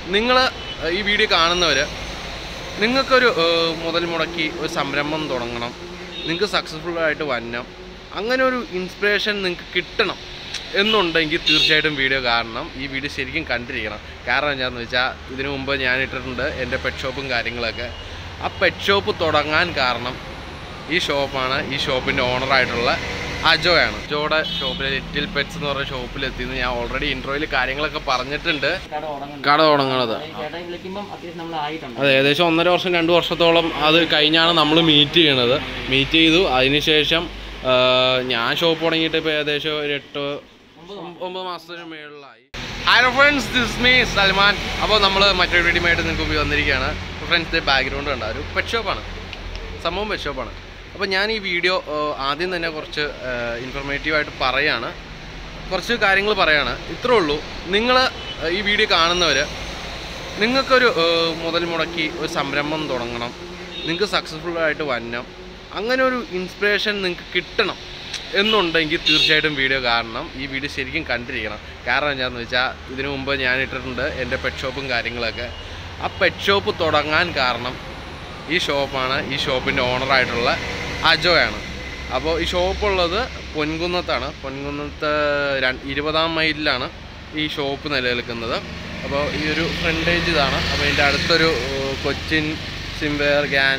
നിങ്ങൾ ഈ വീഡിയോ കാണുന്നവർ നിങ്ങൾക്കൊരു ഏഹ്, മുതൽ മുടക്കി ഒരു സംരംഭം തുടങ്ങണം നിങ്ങൾക്ക് സക്സസ്ഫുൾ ആയിട്ട് വരണം അങ്ങനെ ഒരു ഇൻസ്പിറേഷൻ നിങ്ങൾക്ക് കിട്ടണം എന്നുണ്ടെങ്കിൽ തീർച്ചയായിട്ടും വീഡിയോ കാണണം ഈ വീഡിയോ ശരിക്കും കണ്ടിരിക്കണം കാരണം എന്താണെന്ന് വെച്ചാൽ ഇതിനു മുമ്പ് ഞാൻ ഇട്ടിട്ടുണ്ട് എൻ്റെ പെറ്റ് ഷോപ്പും കാര്യങ്ങളൊക്കെ ആ പെറ്റ് ഷോപ്പ് തുടങ്ങാൻ കാരണം ഈ ഷോപ്പാണ് ഈ ഷോപ്പിൻ്റെ ഓണറായിട്ടുള്ള അജോയാണ് അജോയുടെ ഷോപ്പിൽ ലിറ്റിൽ പെറ്റ്സ് എന്ന് പറഞ്ഞ ഷോപ്പിലെത്തിയെന്ന് ഞാൻ ഓൾറെഡി ഇൻട്രോയിൽ കാര്യങ്ങളൊക്കെ പറഞ്ഞിട്ടുണ്ട് കട തുടങ്ങുന്നുണ്ട് കട തുടങ്ങണത് ഈ ചേട്ടൻ വിളിക്കുമ്പം അത്യാവശ്യം നമ്മൾ ആയിട്ടുണ്ട് അതെ ഏകദേശം ഒന്നര വർഷം രണ്ട് വർഷത്തോളം അത് കഴിഞ്ഞാണ് നമ്മൾ മീറ്റ് ചെയ്യണത് മീറ്റ് ചെയ്തു അതിനുശേഷം ആ, ഞാൻ ഷോപ്പ് തുടങ്ങിയിട്ട് ഇപ്പോൾ ഏകദേശം ഒരു എട്ട് ഒമ്പ- ഒമ്പത് മാസത്തിന് മേളിലായി hi friends this me Salman അപ്പോൾ നമ്മൾ മറ്റൊരു വീഡിയോമായിട്ട് നിങ്ങൾക്ക് മുമ്പിൽ വന്നിരിക്കുകയാണ് ഫ്രണ്ട്സ് ബാക്ക്ഗ്രൗണ്ട് കണ്ട ഒരു പെറ്റ് ഷോപ്പാണ് സംഭവം പെറ്റ് ഷോപ്പാണ് അപ്പോൾ ഞാൻ ഈ വീഡിയോ ആദ്യം തന്നെ കുറച്ച് ഇൻഫർമേറ്റീവായിട്ട് പറയാണ് കുറച്ച് കാര്യങ്ങൾ പറയാണ് ഇത്രേ ഉള്ളൂ നിങ്ങൾ ഈ വീഡിയോ കാണുന്നവർ നിങ്ങൾക്കൊരു ഏഹ്, മുതൽ മുടക്കി ഒരു സംരംഭം തുടങ്ങണം നിങ്ങൾക്ക് സക്സസ്ഫുൾ ആയിട്ട് വരണം അങ്ങനെ ഒരു ഇൻസ്പിറേഷൻ നിങ്ങൾക്ക് കിട്ടണം എന്നുണ്ടെങ്കിൽ തീർച്ചയായിട്ടും വീഡിയോ കാണണം ഈ വീഡിയോ ശരിക്കും കണ്ടിരിക്കണം കാരണം എന്താണെന്ന് വെച്ചാൽ ഇതിനു മുമ്പ് ഞാൻ ഇട്ടിട്ടുണ്ട് എൻ്റെ പെറ്റ് ഷോപ്പും കാര്യങ്ങളൊക്കെ ആ പെറ്റ് ഷോപ്പ് തുടങ്ങാൻ കാരണം ഈ ഷോപ്പാണ് ഈ ഷോപ്പിൻ്റെ ഓണറായിട്ടുള്ള അജോയാണ് അപ്പോൾ ഈ ഷോപ്പുള്ളത് പൊൻകുന്നത്താണ് പൊൻകുന്നത്ത് ര- ഇരുപതാം മൈലിലാണ് ഈ ഷോപ്പ് നിലനിൽക്കുന്നത് അപ്പോൾ ഈ ഒരു ഫ്രണ്ടേജ് ഇതാണ് അപ്പോൾ ഇതിൻ്റെ അടുത്തൊരു ഏഹ്, കൊച്ചിൻ സിംബെയർ ഗ്യാൻ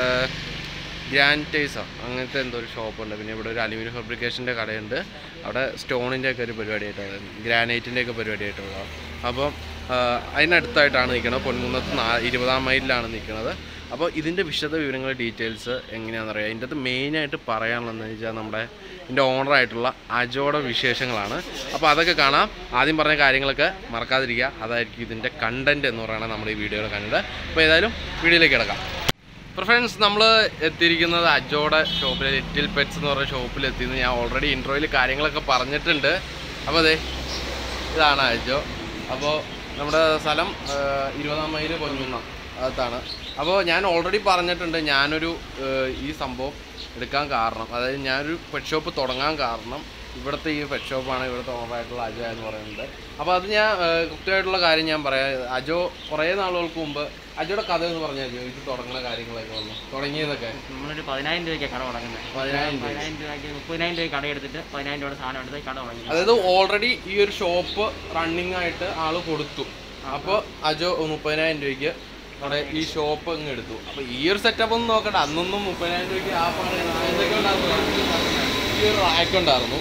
ഗ്രാൻറ്റൈസോ അങ്ങനത്തെ എന്തോ ഒരു ഷോപ്പുണ്ട് പിന്നെ ഇവിടെ ഒരു അലുമിനിയം ഫാബ്രിക്കേഷൻ്റെ കടയുണ്ട് അവിടെ സ്റ്റോണിൻ്റെ ഒക്കെ ഒരു പരിപാടിയായിട്ടാണ് ഗ്രാനൈറ്റിൻ്റെ ഒക്കെ പരിപാടിയായിട്ടുള്ളത് അപ്പം ആ, അതിനടുത്തായിട്ടാണ് നിൽക്കുന്നത് പൊൻകുന്നത്ത് നാ ഇരുപതാം മൈലിലാണ് നിൽക്കുന്നത് അപ്പോൾ ഇതിൻ്റെ വിശദ വിവരങ്ങൾ ഡീറ്റെയിൽസ് എങ്ങനെയാണെന്ന് അറിയാം ഇതിൻ്റെ അകത്ത് മെയിനായിട്ട് പറയാനുള്ളതെന്ന് വെച്ചാൽ നമ്മുടെ ഇതിൻ്റെ ഓണറായിട്ടുള്ള അജോയുടെ വിശേഷങ്ങളാണ് അപ്പോൾ അതൊക്കെ കാണാം ആദ്യം പറഞ്ഞ കാര്യങ്ങളൊക്കെ മറക്കാതിരിക്കുക അതായിരിക്കും ഇതിൻ്റെ കണ്ടൻറ്റ് എന്ന് പറയുന്നത് നമ്മുടെ ഈ വീഡിയോയിൽ കണ്ടത് അപ്പോൾ ഏതായാലും വീഡിയോയിലേക്ക് കിടക്കാം അപ്പോൾ ഫ്രണ്ട്സ് നമ്മൾ എത്തിയിരിക്കുന്നത് അജോയുടെ ഷോപ്പിൽ ലിറ്റിൽ പെറ്റ്സ് എന്ന് പറഞ്ഞ ഷോപ്പിൽ എത്തിയെന്ന് ഞാൻ ഓൾറെഡി ഇൻട്രോയിൽ കാര്യങ്ങളൊക്കെ പറഞ്ഞിട്ടുണ്ട് അപ്പോൾ അതെ ഇതാണ് അജോ അപ്പോൾ നമ്മുടെ സ്ഥലം ആ, ഇരുപതാം മൈല് പൊന്നുന്ന അകത്താണ് അപ്പോൾ ഞാൻ ഓൾറെഡി പറഞ്ഞിട്ടുണ്ട് ഞാനൊരു ആ, ഈ സംഭവം എടുക്കാൻ കാരണം അതായത് ഞാനൊരു പെറ്റ് ഷോപ്പ് തുടങ്ങാൻ കാരണം ഇവിടുത്തെ ഈ പെറ്റ് ഷോപ്പാണ് ഇവിടുത്തെ ഓണറായിട്ടുള്ള അജോ എന്ന് പറയുന്നത് അപ്പോൾ അത് ഞാൻ ആ, കൃത്യമായിട്ടുള്ള കാര്യം ഞാൻ പറയാം അജോ കുറേ നാളുകൾക്ക് മുമ്പ് അജോയുടെ കഥ എന്ന് പറഞ്ഞാൽ അജോ ഇത് തുടങ്ങുന്ന കാര്യങ്ങളൊക്കെ വന്നു തുടങ്ങിയതൊക്കെ നമ്മളൊരു പതിനായിരം രൂപയ്ക്ക് കട തുടങ്ങുന്നത് പതിനായിരം രൂപ പതിനായിരം രൂപയ്ക്ക് മുപ്പതിനായിരം രൂപ കട എടുത്തിട്ട് പതിനായിരം രൂപയുടെ സാധനം എടുത്ത് കട തുടങ്ങി അതായത് ഓൾറെഡി ഈ ഒരു ഷോപ്പ് റണ്ണിങ് ആയിട്ട് ആള് കൊടുത്തു അപ്പോൾ അജോ മുപ്പതിനായിരം രൂപയ്ക്ക് അവിടെ ഈ ഷോപ്പ് അങ്ങ് എടുത്തു അപ്പോൾ ഈ ഒരു സെറ്റപ്പ് ഒന്നും നോക്കണ്ട അന്നൊന്നും മുപ്പതിനായിരം രൂപയ്ക്ക് ആ പണി എന്തൊക്കെ ഉണ്ടായിരുന്നു ഈ ഒരു റാക്ക് ഉണ്ടായിരുന്നു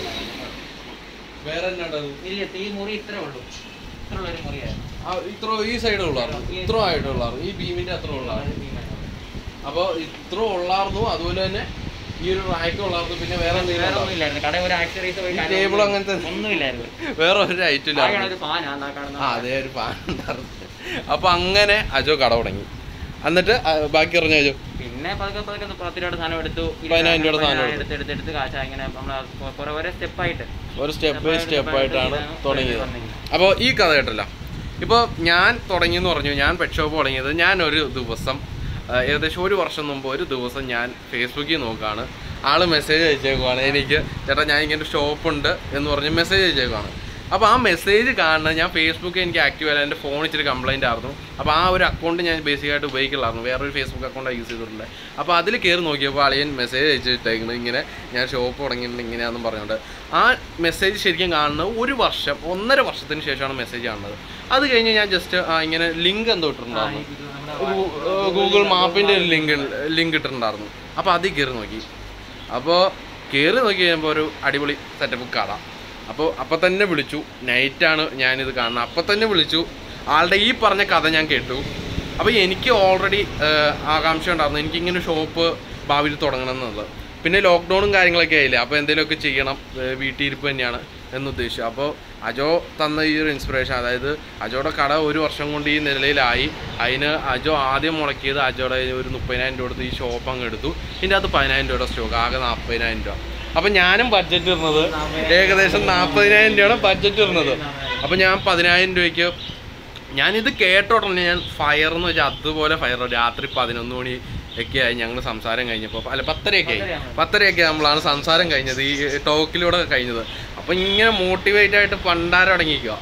വേറെ എന്നാ ഉണ്ടായിരുന്നു ഇല്ല ഈ മുറി ഇത്രേ ഉള്ളൂ ഇത്ര ഉള്ള ഒരു മുറിയായിരുന്നു ആ ഇത്ര ഈ സൈഡ് ഉള്ളായിരുന്നു ഇത്ര ആയിട്ടുള്ളായിരുന്നു ഈ ബീമിന്റെ അത്ര ഉള്ളായിരുന്നു അപ്പോൾ ഇത്ര ഉള്ളായിരുന്നു അതുപോലെ തന്നെ ഈ ഒരു റാക്ക് ഉള്ളായിരുന്നു പിന്നെ വേറെ എന്തെങ്കിലും വേറെ ഉണ്ടായിരുന്നോ? ഒന്നുമില്ലായിരുന്നു കട ഒരു ആക്സറീസ് ഈ ടേബിൾ അങ്ങനത്തെ ഒന്നുമില്ലായിരുന്നു വേറെ ഒരു ഐറ്റം ഇല്ല ആകെയാണ് ഒരു ഫാനാ കാണുന്ന ആ അതേ ഒരു പാൻ ഉണ്ടായിരുന്നു അപ്പൊ അങ്ങനെ അജോ കട തുടങ്ങി എന്നിട്ട് ആ, ബാക്കി പറഞ്ഞ അജോ പിന്നെ പതുക്കെ പതുക്കെ പത്ത് രൂപയുടെ സാധനം എടുത്തു പതിനായിരം രൂപയുടെ സാധനം പതിനായിരം എടുത്ത് എടുത്ത് എടുത്ത് കാശ ഇങ്ങനെ നമ്മൾ കുറെ ഓരോ സ്റ്റെപ്പായിട്ട് ഒരു സ്റ്റെപ്പ് ബൈ സ്റ്റെപ്പ് ആയിട്ടാണ് തുടങ്ങിയത് തുടങ്ങിയത്. അപ്പോൾ ഈ കഥ കേട്ടല്ലോ ഇപ്പോൾ ഞാൻ തുടങ്ങിയെന്ന് പറഞ്ഞു ഞാൻ പെറ്റ് ഷോപ്പ് തുടങ്ങിയത് ഞാൻ ഒരു ദിവസം ആ, ഏകദേശം ഒരു വർഷം മുമ്പ് ഒരു ദിവസം ഞാൻ ഫേസ്ബുക്കിൽ നോക്കുകയാണ് ആൾ മെസ്സേജ് അയച്ചേക്കുവാണ് എനിക്ക് ചേട്ടാ ഞാൻ ഇങ്ങനെ ഷോപ്പുണ്ട് എന്ന് പറഞ്ഞ് മെസ്സേജ് അയച്ചേക്കുവാണ് അപ്പോൾ ആ മെസ്സേജ് കാണുന്നത് ഞാൻ ഫേസ്ബുക്ക് എനിക്ക് ആക്റ്റീവ് അല്ല എൻ്റെ ഫോൺ ഇച്ചിരി കംപ്ലൈൻ്റ് ആയിരുന്നു അപ്പോൾ ആ ഒരു അക്കൗണ്ട് ഞാൻ ബേസിക്കായിട്ട് ഉപയോഗിക്കില്ലായിരുന്നു വേറൊരു ഫേസ്ബുക്ക് അക്കൗണ്ട് യൂസ് ചെയ്തിട്ടുണ്ട് അപ്പോൾ അതിൽ കയറി നോക്കിയപ്പോൾ അളിയൻ മെസ്സേജ് അയച്ചിട്ടേക്കുന്നത് ഇങ്ങനെ ഞാൻ ഷോപ്പ് തുടങ്ങിയിട്ടുണ്ട് ഇങ്ങനെയാണെന്നും പറഞ്ഞുകൊണ്ട് ആ മെസ്സേജ് ശരിക്കും കാണുന്നത് ഒരു വർഷം ഒന്നര വർഷത്തിന് ശേഷമാണ് മെസ്സേജ് കാണുന്നത് അത് കഴിഞ്ഞ് ഞാൻ ജസ്റ്റ് ഇങ്ങനെ ലിങ്ക് എന്തോ ആ, ഇട്ടിട്ടുണ്ടായിരുന്നു ഇത് നമ്മുടെ ഗൂ- ഏർ ഗൂഗിൾ മാപ്പിൻ്റെ ഒരു ലിങ്ക് ലിങ്ക് ഇട്ടിട്ടുണ്ടായിരുന്നു അപ്പോൾ അതിൽ കയറി നോക്കി അപ്പോൾ കയറി നോക്കി കഴിയുമ്പോൾ ഒരു അടിപൊളി സെറ്റപ്പ് കട അപ്പോൾ അപ്പം തന്നെ വിളിച്ചു നൈറ്റാണ് ഞാനിത് കാണുന്നത് അപ്പം തന്നെ വിളിച്ചു ആളുടെ ഈ പറഞ്ഞ കഥ ഞാൻ കേട്ടു അപ്പോൾ എനിക്ക് ഓൾറെഡി ആകാംക്ഷ ഉണ്ടായിരുന്നു എനിക്കിങ്ങനെ ഷോപ്പ് ഭാവിയിൽ തുടങ്ങണം എന്നുള്ളത് പിന്നെ ലോക്ക്ഡൗണും കാര്യങ്ങളൊക്കെ ആയില്ലേ അപ്പോൾ എന്തെങ്കിലുമൊക്കെ ചെയ്യണം ഏർ വീട്ടിലിരിപ്പ് തന്നെയാണ് എന്നുദ്ദേശിച്ചു അപ്പോൾ അജോ തന്ന ഈ ഒരു ഇൻസ്പിറേഷൻ അതായത് അജോയുടെ കട ഒരു വർഷം കൊണ്ട് ഈ നിലയിലായി അതിന് അജോ ആദ്യം മുടക്കിയത് അജോയുടെ ഒരു മുപ്പതിനായിരം രൂപ കൊടുത്ത് ഈ ഷോപ്പ് അങ്ങ് എടുത്തു ഇതിൻ്റെ അകത്ത് പതിനായിരം രൂപയുടെ സ്റ്റോക്ക് ആകെ നാൽപ്പതിനായിരം രൂപ അപ്പം ഞാനും ബഡ്ജറ്റ് ഇടുന്നത് ഏകദേശം നാൽപ്പതിനായിരം രൂപയാണ് ബഡ്ജറ്റ് ഇടുന്നത് അപ്പം ഞാൻ പതിനായിരം രൂപയ്ക്ക് ഞാനിത് കേട്ട ഉടനെ ഞാൻ ഫയർ എന്ന് വെച്ചാൽ അതുപോലെ ഫയർ രാത്രി പതിനൊന്ന് മണി ഒക്കെ ആയി ഞങ്ങൾ സംസാരം കഴിഞ്ഞപ്പോൾ അല്ല പത്തരയൊക്കെ ആയി പത്തരയൊക്കെ നമ്മളാണ് സംസാരം കഴിഞ്ഞത് ഈ ടോക്കിലൂടെ കഴിഞ്ഞത് അപ്പം ഇങ്ങനെ മോട്ടിവേറ്റ് ആയിട്ട് പണ്ടാരം അടങ്ങിക്കുക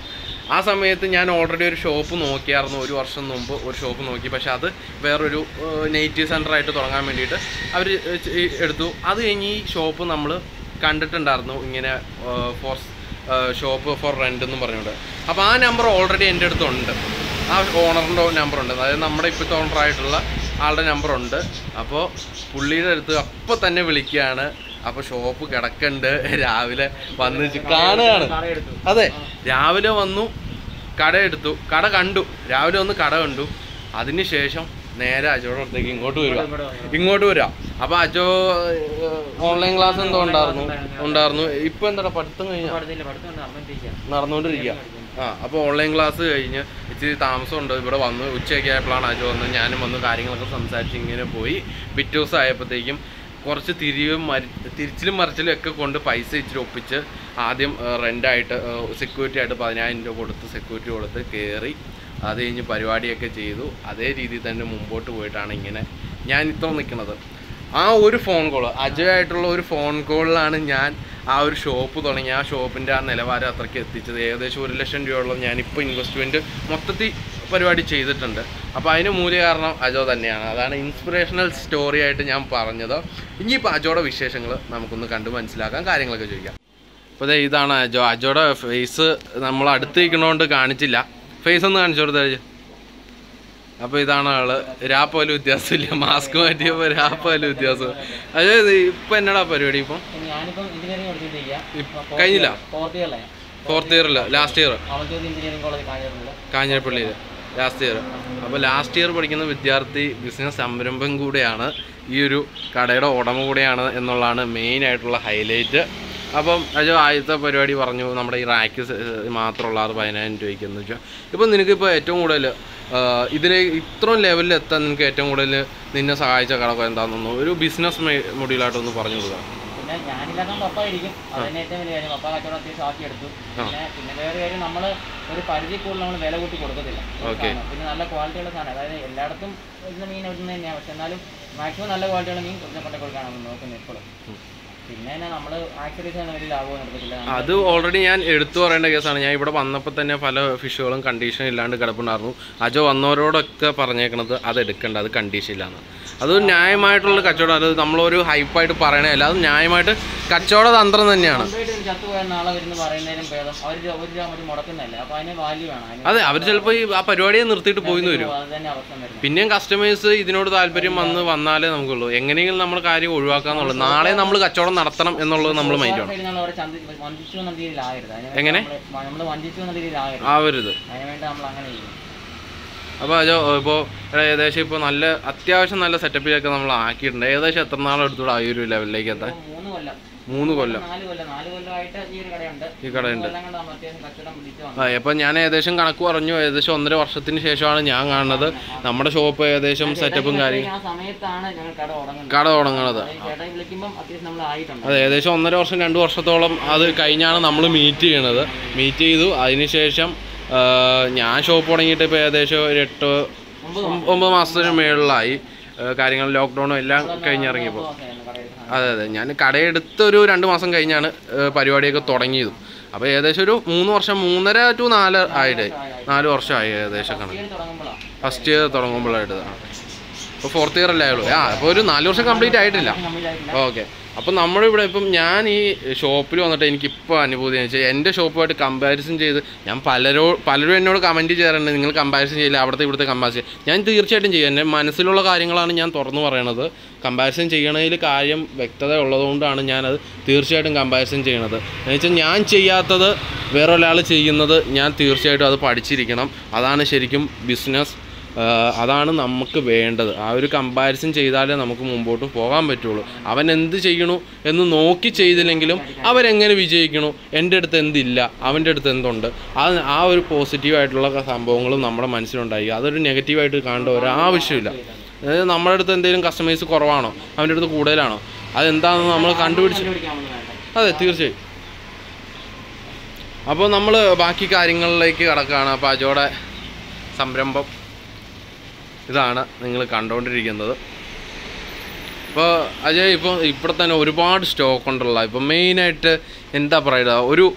ആ സമയത്ത് ഞാൻ ഓൾറെഡി ഒരു ഷോപ്പ് നോക്കിയായിരുന്നു ഒരു വർഷം മുമ്പ് ഒരു ഷോപ്പ് നോക്കി പക്ഷെ അത് വേറൊരു നെയ്റ്റീവ് സെൻ്ററായിട്ട് തുടങ്ങാൻ വേണ്ടിയിട്ട് അവർ എടുത്തു അത് കഴിഞ്ഞ് ഈ ഷോപ്പ് നമ്മൾ കണ്ടിട്ടുണ്ടായിരുന്നു ഇങ്ങനെ ഫോർ ഷോപ്പ് ഫോർ റെൻ്റ് എന്നും പറഞ്ഞുകൊണ്ട് അപ്പോൾ ആ നമ്പർ ഓൾറെഡി എൻ്റെ അടുത്തുണ്ട് ആ ഓണറിൻ്റെ നമ്പർ ഉണ്ട് അതായത് നമ്മുടെ ഇപ്പോഴത്തെ ഓണറായിട്ടുള്ള ആളുടെ നമ്പർ ഉണ്ട് അപ്പോൾ പുള്ളിയുടെ അടുത്ത് അപ്പോൾ തന്നെ വിളിക്കുകയാണ് അപ്പോൾ ഷോപ്പ് കിടക്കുന്നുണ്ട് രാവിലെ വന്ന് ചി- കാണുകയാണ് കടയെടുത്തു അതെ രാവിലെ വന്നു കട എടുത്തു കട കണ്ടു രാവിലെ വന്ന് കട കണ്ടു അതിനുശേഷം നേരെ അജോയുടെ അടുത്തേക്ക് ഇങ്ങോട്ട് വരിക ഇങ്ങോട്ട് വന്നു. ഇങ്ങോട്ട് വരിക അപ്പോൾ അജോ ഓൺലൈൻ ക്ലാസ് എന്തോ ഉണ്ടായിരുന്നു ഉണ്ടായിരുന്നു ഇപ്പൊ എന്താ പഠിത്തം കഴിഞ്ഞാൽ പഠിത്തമില്ല പഠിത്തം നടന്നിട്ടിരിക്കുക നടന്നുകൊണ്ടിരിക്കുക ആ അപ്പോൾ ഓൺലൈൻ ക്ലാസ് കഴിഞ്ഞ് ഇച്ചിരി താമസമുണ്ട് ഇവിടെ വന്ന് ഉച്ചയൊക്കെ ആയപ്പോഴാണ് അജു വന്ന് ഞാനും വന്ന് കാര്യങ്ങളൊക്കെ സംസാരിച്ച് ഇങ്ങനെ പോയി പിറ്റേ ദിവസം ആയപ്പോഴത്തേക്കും കുറച്ച് തിരിവും മരി തിരിച്ചിലും മറിച്ചിലും ഒക്കെ കൊണ്ട് പൈസ ഇച്ചിരി ഒപ്പിച്ച് ആദ്യം റെൻ്റായിട്ട് സെക്യൂരിറ്റി ആയിട്ട് പതിനായിരം രൂപ കൊടുത്ത് സെക്യൂരിറ്റി കൊടുത്ത് കയറി അത് കഴിഞ്ഞ് പരിപാടിയൊക്കെ ചെയ്തു അതേ രീതിയിൽ തന്നെ മുമ്പോട്ട് പോയിട്ടാണ് ഇങ്ങനെ ഞാൻ ഇത്ര നിൽക്കുന്നത് ആ ഒരു ഫോൺ കോൾ അജയായിട്ടുള്ള ഒരു ഫോൺ കോളിലാണ് ഞാൻ ആ ഒരു ഷോപ്പ് തുടങ്ങി ആ ഷോപ്പിൻ്റെ ആ നിലവാരം അത്രയ്ക്ക് എത്തിച്ചത് ഏകദേശം ഒരു ലക്ഷം രൂപയോളം ഞാനിപ്പോൾ ഇൻവെസ്റ്റ്മെൻറ്റ് മൊത്തത്തിൽ പരിപാടി ചെയ്തിട്ടുണ്ട് അപ്പോൾ അതിന് മൂല്യ കാരണം അജോ തന്നെയാണ് അതാണ് ഇൻസ്പിറേഷണൽ സ്റ്റോറി ആയിട്ട് ഞാൻ പറഞ്ഞത് ഇനിയിപ്പോൾ അജോയുടെ വിശേഷങ്ങൾ നമുക്കൊന്ന് കണ്ട് മനസ്സിലാക്കാം കാര്യങ്ങളൊക്കെ ചോദിക്കാം അപ്പോൾ ദേ ഇതാണ് അജോ അജോയുടെ ഫേസ് നമ്മൾ അടുത്ത് നിൽക്കണോണ്ട് കാണിച്ചില്ല ഫേസ് ഒന്ന് കാണിച്ചു കൊടുത്തേ അപ്പോൾ ഇതാണ് ആള് രാ പോലും വ്യത്യാസമില്ല മാസ്ക് മാറ്റിയപ്പോൾ രാ പോലും വ്യത്യാസം അതായത് ഇപ്പം എന്നടാ പരിപാടി ഇപ്പം ഞാനിപ്പം എഞ്ചിനീയറിംഗ് ഇപ്പ- പഠിച്ചിട്ടിരിക്കുക കഴിഞ്ഞില്ല? ഫോർത്ത് ഇയറിലെ ഫോർത്ത് ഇയറിൽ ലാസ്റ്റ് ഇയർ അവധൂത് എഞ്ചിനീയറിംഗ് കോളേജ് കാഞ്ഞിട്ടുണ്ട് കാഞ്ഞിരപ്പള്ളിയിൽ ലാസ്റ്റ് ഇയർ അപ്പോൾ ലാസ്റ്റ് ഇയർ പഠിക്കുന്ന വിദ്യാർത്ഥി ബിസിനസ് സംരംഭം കൂടെയാണ് ഈ ഒരു കടയുടെ ഉടമ കൂടെയാണ് എന്നുള്ളതാണ് മെയിൻ ആയിട്ടുള്ള ഹൈലൈറ്റ് അപ്പം അജോ ആദ്യത്തെ പരിപാടി പറഞ്ഞു നമ്മുടെ ഈ റാക്ക് മാത്രമുള്ള അത് പതിനായിരം രൂപയ്ക്ക് എന്ന് വെച്ചാൽ ഇപ്പം നിനക്കിപ്പോൾ ഏറ്റവും കൂടുതൽ ഇതിൽ ഇത്രയും ലെവലിൽ എത്താൻ നിനക്ക് ഏറ്റവും കൂടുതൽ നിന്നെ സഹായിച്ച ഘടകം എന്താണെന്നൊന്ന് ഒരു ബിസിനസ് മൊഡ്യൂളായിട്ടൊന്ന് പറഞ്ഞു കൊടുക്കുക പിന്നെ ഞാനില്ലാത്ത പപ്പ ഇരിക്കും അത് തന്നെ ഏറ്റവും വലിയ കാര്യം പപ്പ കച്ചവടം അത്യാവശ്യം ആക്കി എടുത്തു പിന്നെ പിന്നെ വേറെ കാര്യം നമ്മൾ ഒരു പരിധി കൂടുതൽ നമ്മൾ വില കൂട്ടി കൊടുക്കത്തില്ല ഒരു Okay. സാധനം. പിന്നെ നല്ല ക്വാളിറ്റിയുള്ള സാധനം അതായത് എല്ലായിടത്തും ഇന്ന് മീൻ എവിടുന്ന് തന്നെയാണ് പക്ഷെ എന്നാലും മാക്സിമം നല്ല ക്വാളിറ്റിയുള്ള മീൻ കുറച്ച് കൊണ്ടേ കൊടുക്കാനാണ് നമ്മൾ നോക്കുന്നത് എപ്പോഴും പിന്നെ എന്നാ നമ്മൾ ആക്സറീസ് ഒന്നും വലിയ ലാഭമൊന്നും എടുക്കത്തില്ല അത് ഓൾറെഡി ഞാൻ എടുത്തു പറയേണ്ട കേസാണ് ഞാൻ ഇവിടെ വന്നപ്പോൾ തന്നെ പല ഫിഷുകളും കണ്ടീഷൻ ഇല്ലാണ്ട് കിടപ്പുണ്ടായിരുന്നു അജോ വന്നവരോടൊക്കെ പറഞ്ഞേക്കണത് അത് എടുക്കേണ്ട അത് കണ്ടീഷൻ ഇല്ലാന്ന് അത് ന്യായമായിട്ടുള്ള കച്ചവടം അത് നമ്മളൊരു ഹൈപ്പായിട്ട് പറയണതല്ല അത് ന്യായമായിട്ട് കച്ചവട തന്ത്രം തന്നെയാണ് സ്വന്തമായിട്ട് ഒരു ചത്തുപോയ നാളെ വരുന്ന പറയുന്നതിനും ഭേദം അവർ ഒരു രൂപ മതി മുടക്കുന്നതല്ലേ അപ്പോൾ അതിന് വാല്യൂ വേണം അതിന് അതെ അവർ ചിലപ്പോൾ ഈ ആ പരിപാടിയെ നിർത്തിയിട്ട് പോയിന്ന് വരും അത് തന്നെ അവസ്ഥ വരുന്നത് പിന്നെയും കസ്റ്റമേഴ്സ് ഇതിനോട് താല്പര്യം വന്ന് വന്നാലേ നമുക്കുള്ളൂ എങ്ങനെയെങ്കിലും നമ്മൾ കാര്യം ഒഴിവാക്കാന്നുള്ളൂ നാളെ നമ്മൾ കച്ചവടം നടത്തണം എന്നുള്ളത് നമ്മൾ മൈൻഡ് വേണം നമ്മൾ അവരെ ചന്തി വഞ്ചിച്ചു എന്ന രീതിയിലാകരുത് അതിന് എങ്ങനെ? നമ്മൾ വഞ്ചിച്ചു എന്ന രീതിയിലാകരുത് ആവരുത് അതിന് വേണ്ടി നമ്മൾ അങ്ങനെ ചെയ്യും അപ്പോൾ അജോ ഇപ്പോൾ ഏകദേശം ഇപ്പോൾ നല്ല അത്യാവശ്യം നല്ല സെറ്റപ്പിലൊക്കെ നമ്മൾ ആക്കിയിട്ടുണ്ട് ഏകദേശം എത്ര നാളെടുത്തൂടെ ആ ഒരു ലെവലിലേക്ക് എത്താൻ ഇപ്പം മൂന്ന് കൊല്ലം മൂന്ന് കൊല്ലം നാല് കൊല്ലം നാല് കൊല്ലമായിട്ട് ഈ ഒരു കടയുണ്ട് ഈ കടയുണ്ട്. മൂന്ന് കൊല്ലം കൊണ്ട് നമ്മൾ അത്യാവശ്യം കച്ചവടം പിടിച്ചു വന്നു ആ ഇപ്പം ഞാൻ ഏകദേശം കണക്ക് പറഞ്ഞു ഏകദേശം ഒന്നര വർഷത്തിന് ശേഷമാണ് ഞാൻ കാണുന്നത് നമ്മുടെ ഷോപ്പ് ഏകദേശം സെറ്റപ്പും കാര്യം ആ സമയത്താണ് ഞങ്ങൾ കട തുടങ്ങുന്നത് കട തുടങ്ങണത് അതായത് ചേട്ടായി വിളിക്കുമ്പോൾ അത്യാവശ്യം നമ്മൾ ആയിട്ടുണ്ട് അത് ഏകദേശം ഒന്നര വർഷം രണ്ട് വർഷത്തോളം അത് കഴിഞ്ഞാണ് നമ്മൾ മീറ്റ് ചെയ്യണത് മീറ്റ് ചെയ്തു അതിനുശേഷം ആ, ഞാൻ ഷോപ്പ് തുടങ്ങിയിട്ട് ഇപ്പോൾ ഏകദേശം ഒരു എട്ട് ഒമ്പത് ഒമ്പത് മാസത്തിന് മേളിലായി ആ, കാര്യങ്ങൾ ലോക്ക്ഡൗണും എല്ലാം കഴിഞ്ഞിറങ്ങിയപ്പോൾ മാസമായിരുന്നു കടയിൽ സാധനം. അതെ അതെ ഞാൻ കടയെടുത്ത് ഒരു രണ്ട് മാസം കഴിഞ്ഞാണ് ഏ, പരിപാടിയൊക്കെ തുടങ്ങിയതും അപ്പോൾ ഏകദേശം ഒരു മൂന്ന് വർഷം മൂന്നര ടു നാല് ആയിട്ട് നാല് വർഷമായി ഏകദേശം കണക്ക് ഇതിൽ തുടങ്ങുമ്പോഴാണ് ഫസ്റ്റ് ഇയർ തുടങ്ങുമ്പോഴായിട്ട് ഇപ്പോൾ ഫോർത്ത് ഇയർ അല്ലേ ഉള്ളൂ ആ അപ്പോൾ ഒരു നാല് വർഷം കംപ്ലീറ്റ് ആയിട്ടില്ല കമ്മിയിലായിട്ടില്ല ഓക്കെ അപ്പം നമ്മളിവിടെ ഇപ്പം ഞാൻ ഈ ഷോപ്പിൽ വന്നിട്ട് എനിക്കിപ്പോൾ അനുഭൂതി എന്ന് വെച്ചാൽ എൻ്റെ ഷോപ്പുമായിട്ട് കമ്പാരിസൺ ചെയ്ത് ഞാൻ പലരോ പലരും എന്നോട് കമൻറ്റ് ചെയ്യാറുണ്ട് നിങ്ങൾ കമ്പാരിസൺ ചെയ്യില്ല അവിടുത്തെ ഇവിടുത്തെ കമ്പാരിസൺ ഞാൻ തീർച്ചയായിട്ടും ചെയ്യും എൻ്റെ മനസ്സിലുള്ള കാര്യങ്ങളാണ് ഞാൻ തുറന്നു പറയണത് കമ്പാരിസൺ ചെയ്യണതിൽ കാര്യം വ്യക്തത ഉള്ളതുകൊണ്ടാണ് ഞാനത് തീർച്ചയായിട്ടും കമ്പാരിസൺ ചെയ്യണത് എന്ന് വെച്ചാൽ ഞാൻ ചെയ്യാത്തത് വേറൊരാൾ ചെയ്യുന്നത് ഞാൻ തീർച്ചയായിട്ടും അത് പഠിച്ചിരിക്കണം അതാണ് ശരിക്കും ബിസിനസ് ആഹ് അതാണ് നമുക്ക് വേണ്ടത് ആ ഒരു കമ്പാരിസൺ ചെയ്താലേ നമുക്ക് മുമ്പോട്ട് പോകാൻ പറ്റുള്ളൂ അവൻ എന്ത് ചെയ്യണു എന്ന് നോക്കി ചെയ്തില്ലെങ്കിലും അവരെങ്ങനെ വിജയിക്കണു എൻ്റെ അടുത്ത് എന്തില്ല അവൻ്റെ അടുത്ത് എന്തുണ്ട് ആ ആ ഒരു പോസിറ്റീവായിട്ടുള്ള സംഭവങ്ങളും നമ്മുടെ മനസ്സിലുണ്ടായി അതൊരു നെഗറ്റീവായിട്ട് കാണേണ്ട ഒരാവശ്യമില്ല അതായത് നമ്മുടെ അടുത്ത് എന്തെങ്കിലും കസ്റ്റമേഴ്സ് കുറവാണോ അവൻ്റെ അടുത്ത് കൂടുതലാണോ അതെന്താണെന്ന് നമ്മൾ കണ്ടുപിടിച്ച് കണ്ടുപിടിക്കാമെന്ന് വേണ്ട അതെ തീർച്ചയായും അപ്പോൾ നമ്മൾ ബാക്കി കാര്യങ്ങളിലേക്ക് കിടക്കുകയാണ് അപ്പോൾ അജോടെ സംരംഭം ഇതാണ് നിങ്ങൾ കണ്ടുകൊണ്ടിരിക്കുന്നത് ഇപ്പോൾ അജയ് ഇപ്പോൾ ഇവിടെ തന്നെ ഒരുപാട് സ്റ്റോക്ക് ഉണ്ടല്ലോ ഇപ്പോൾ മെയിനായിട്ട് എന്താ പറയുക ഒരു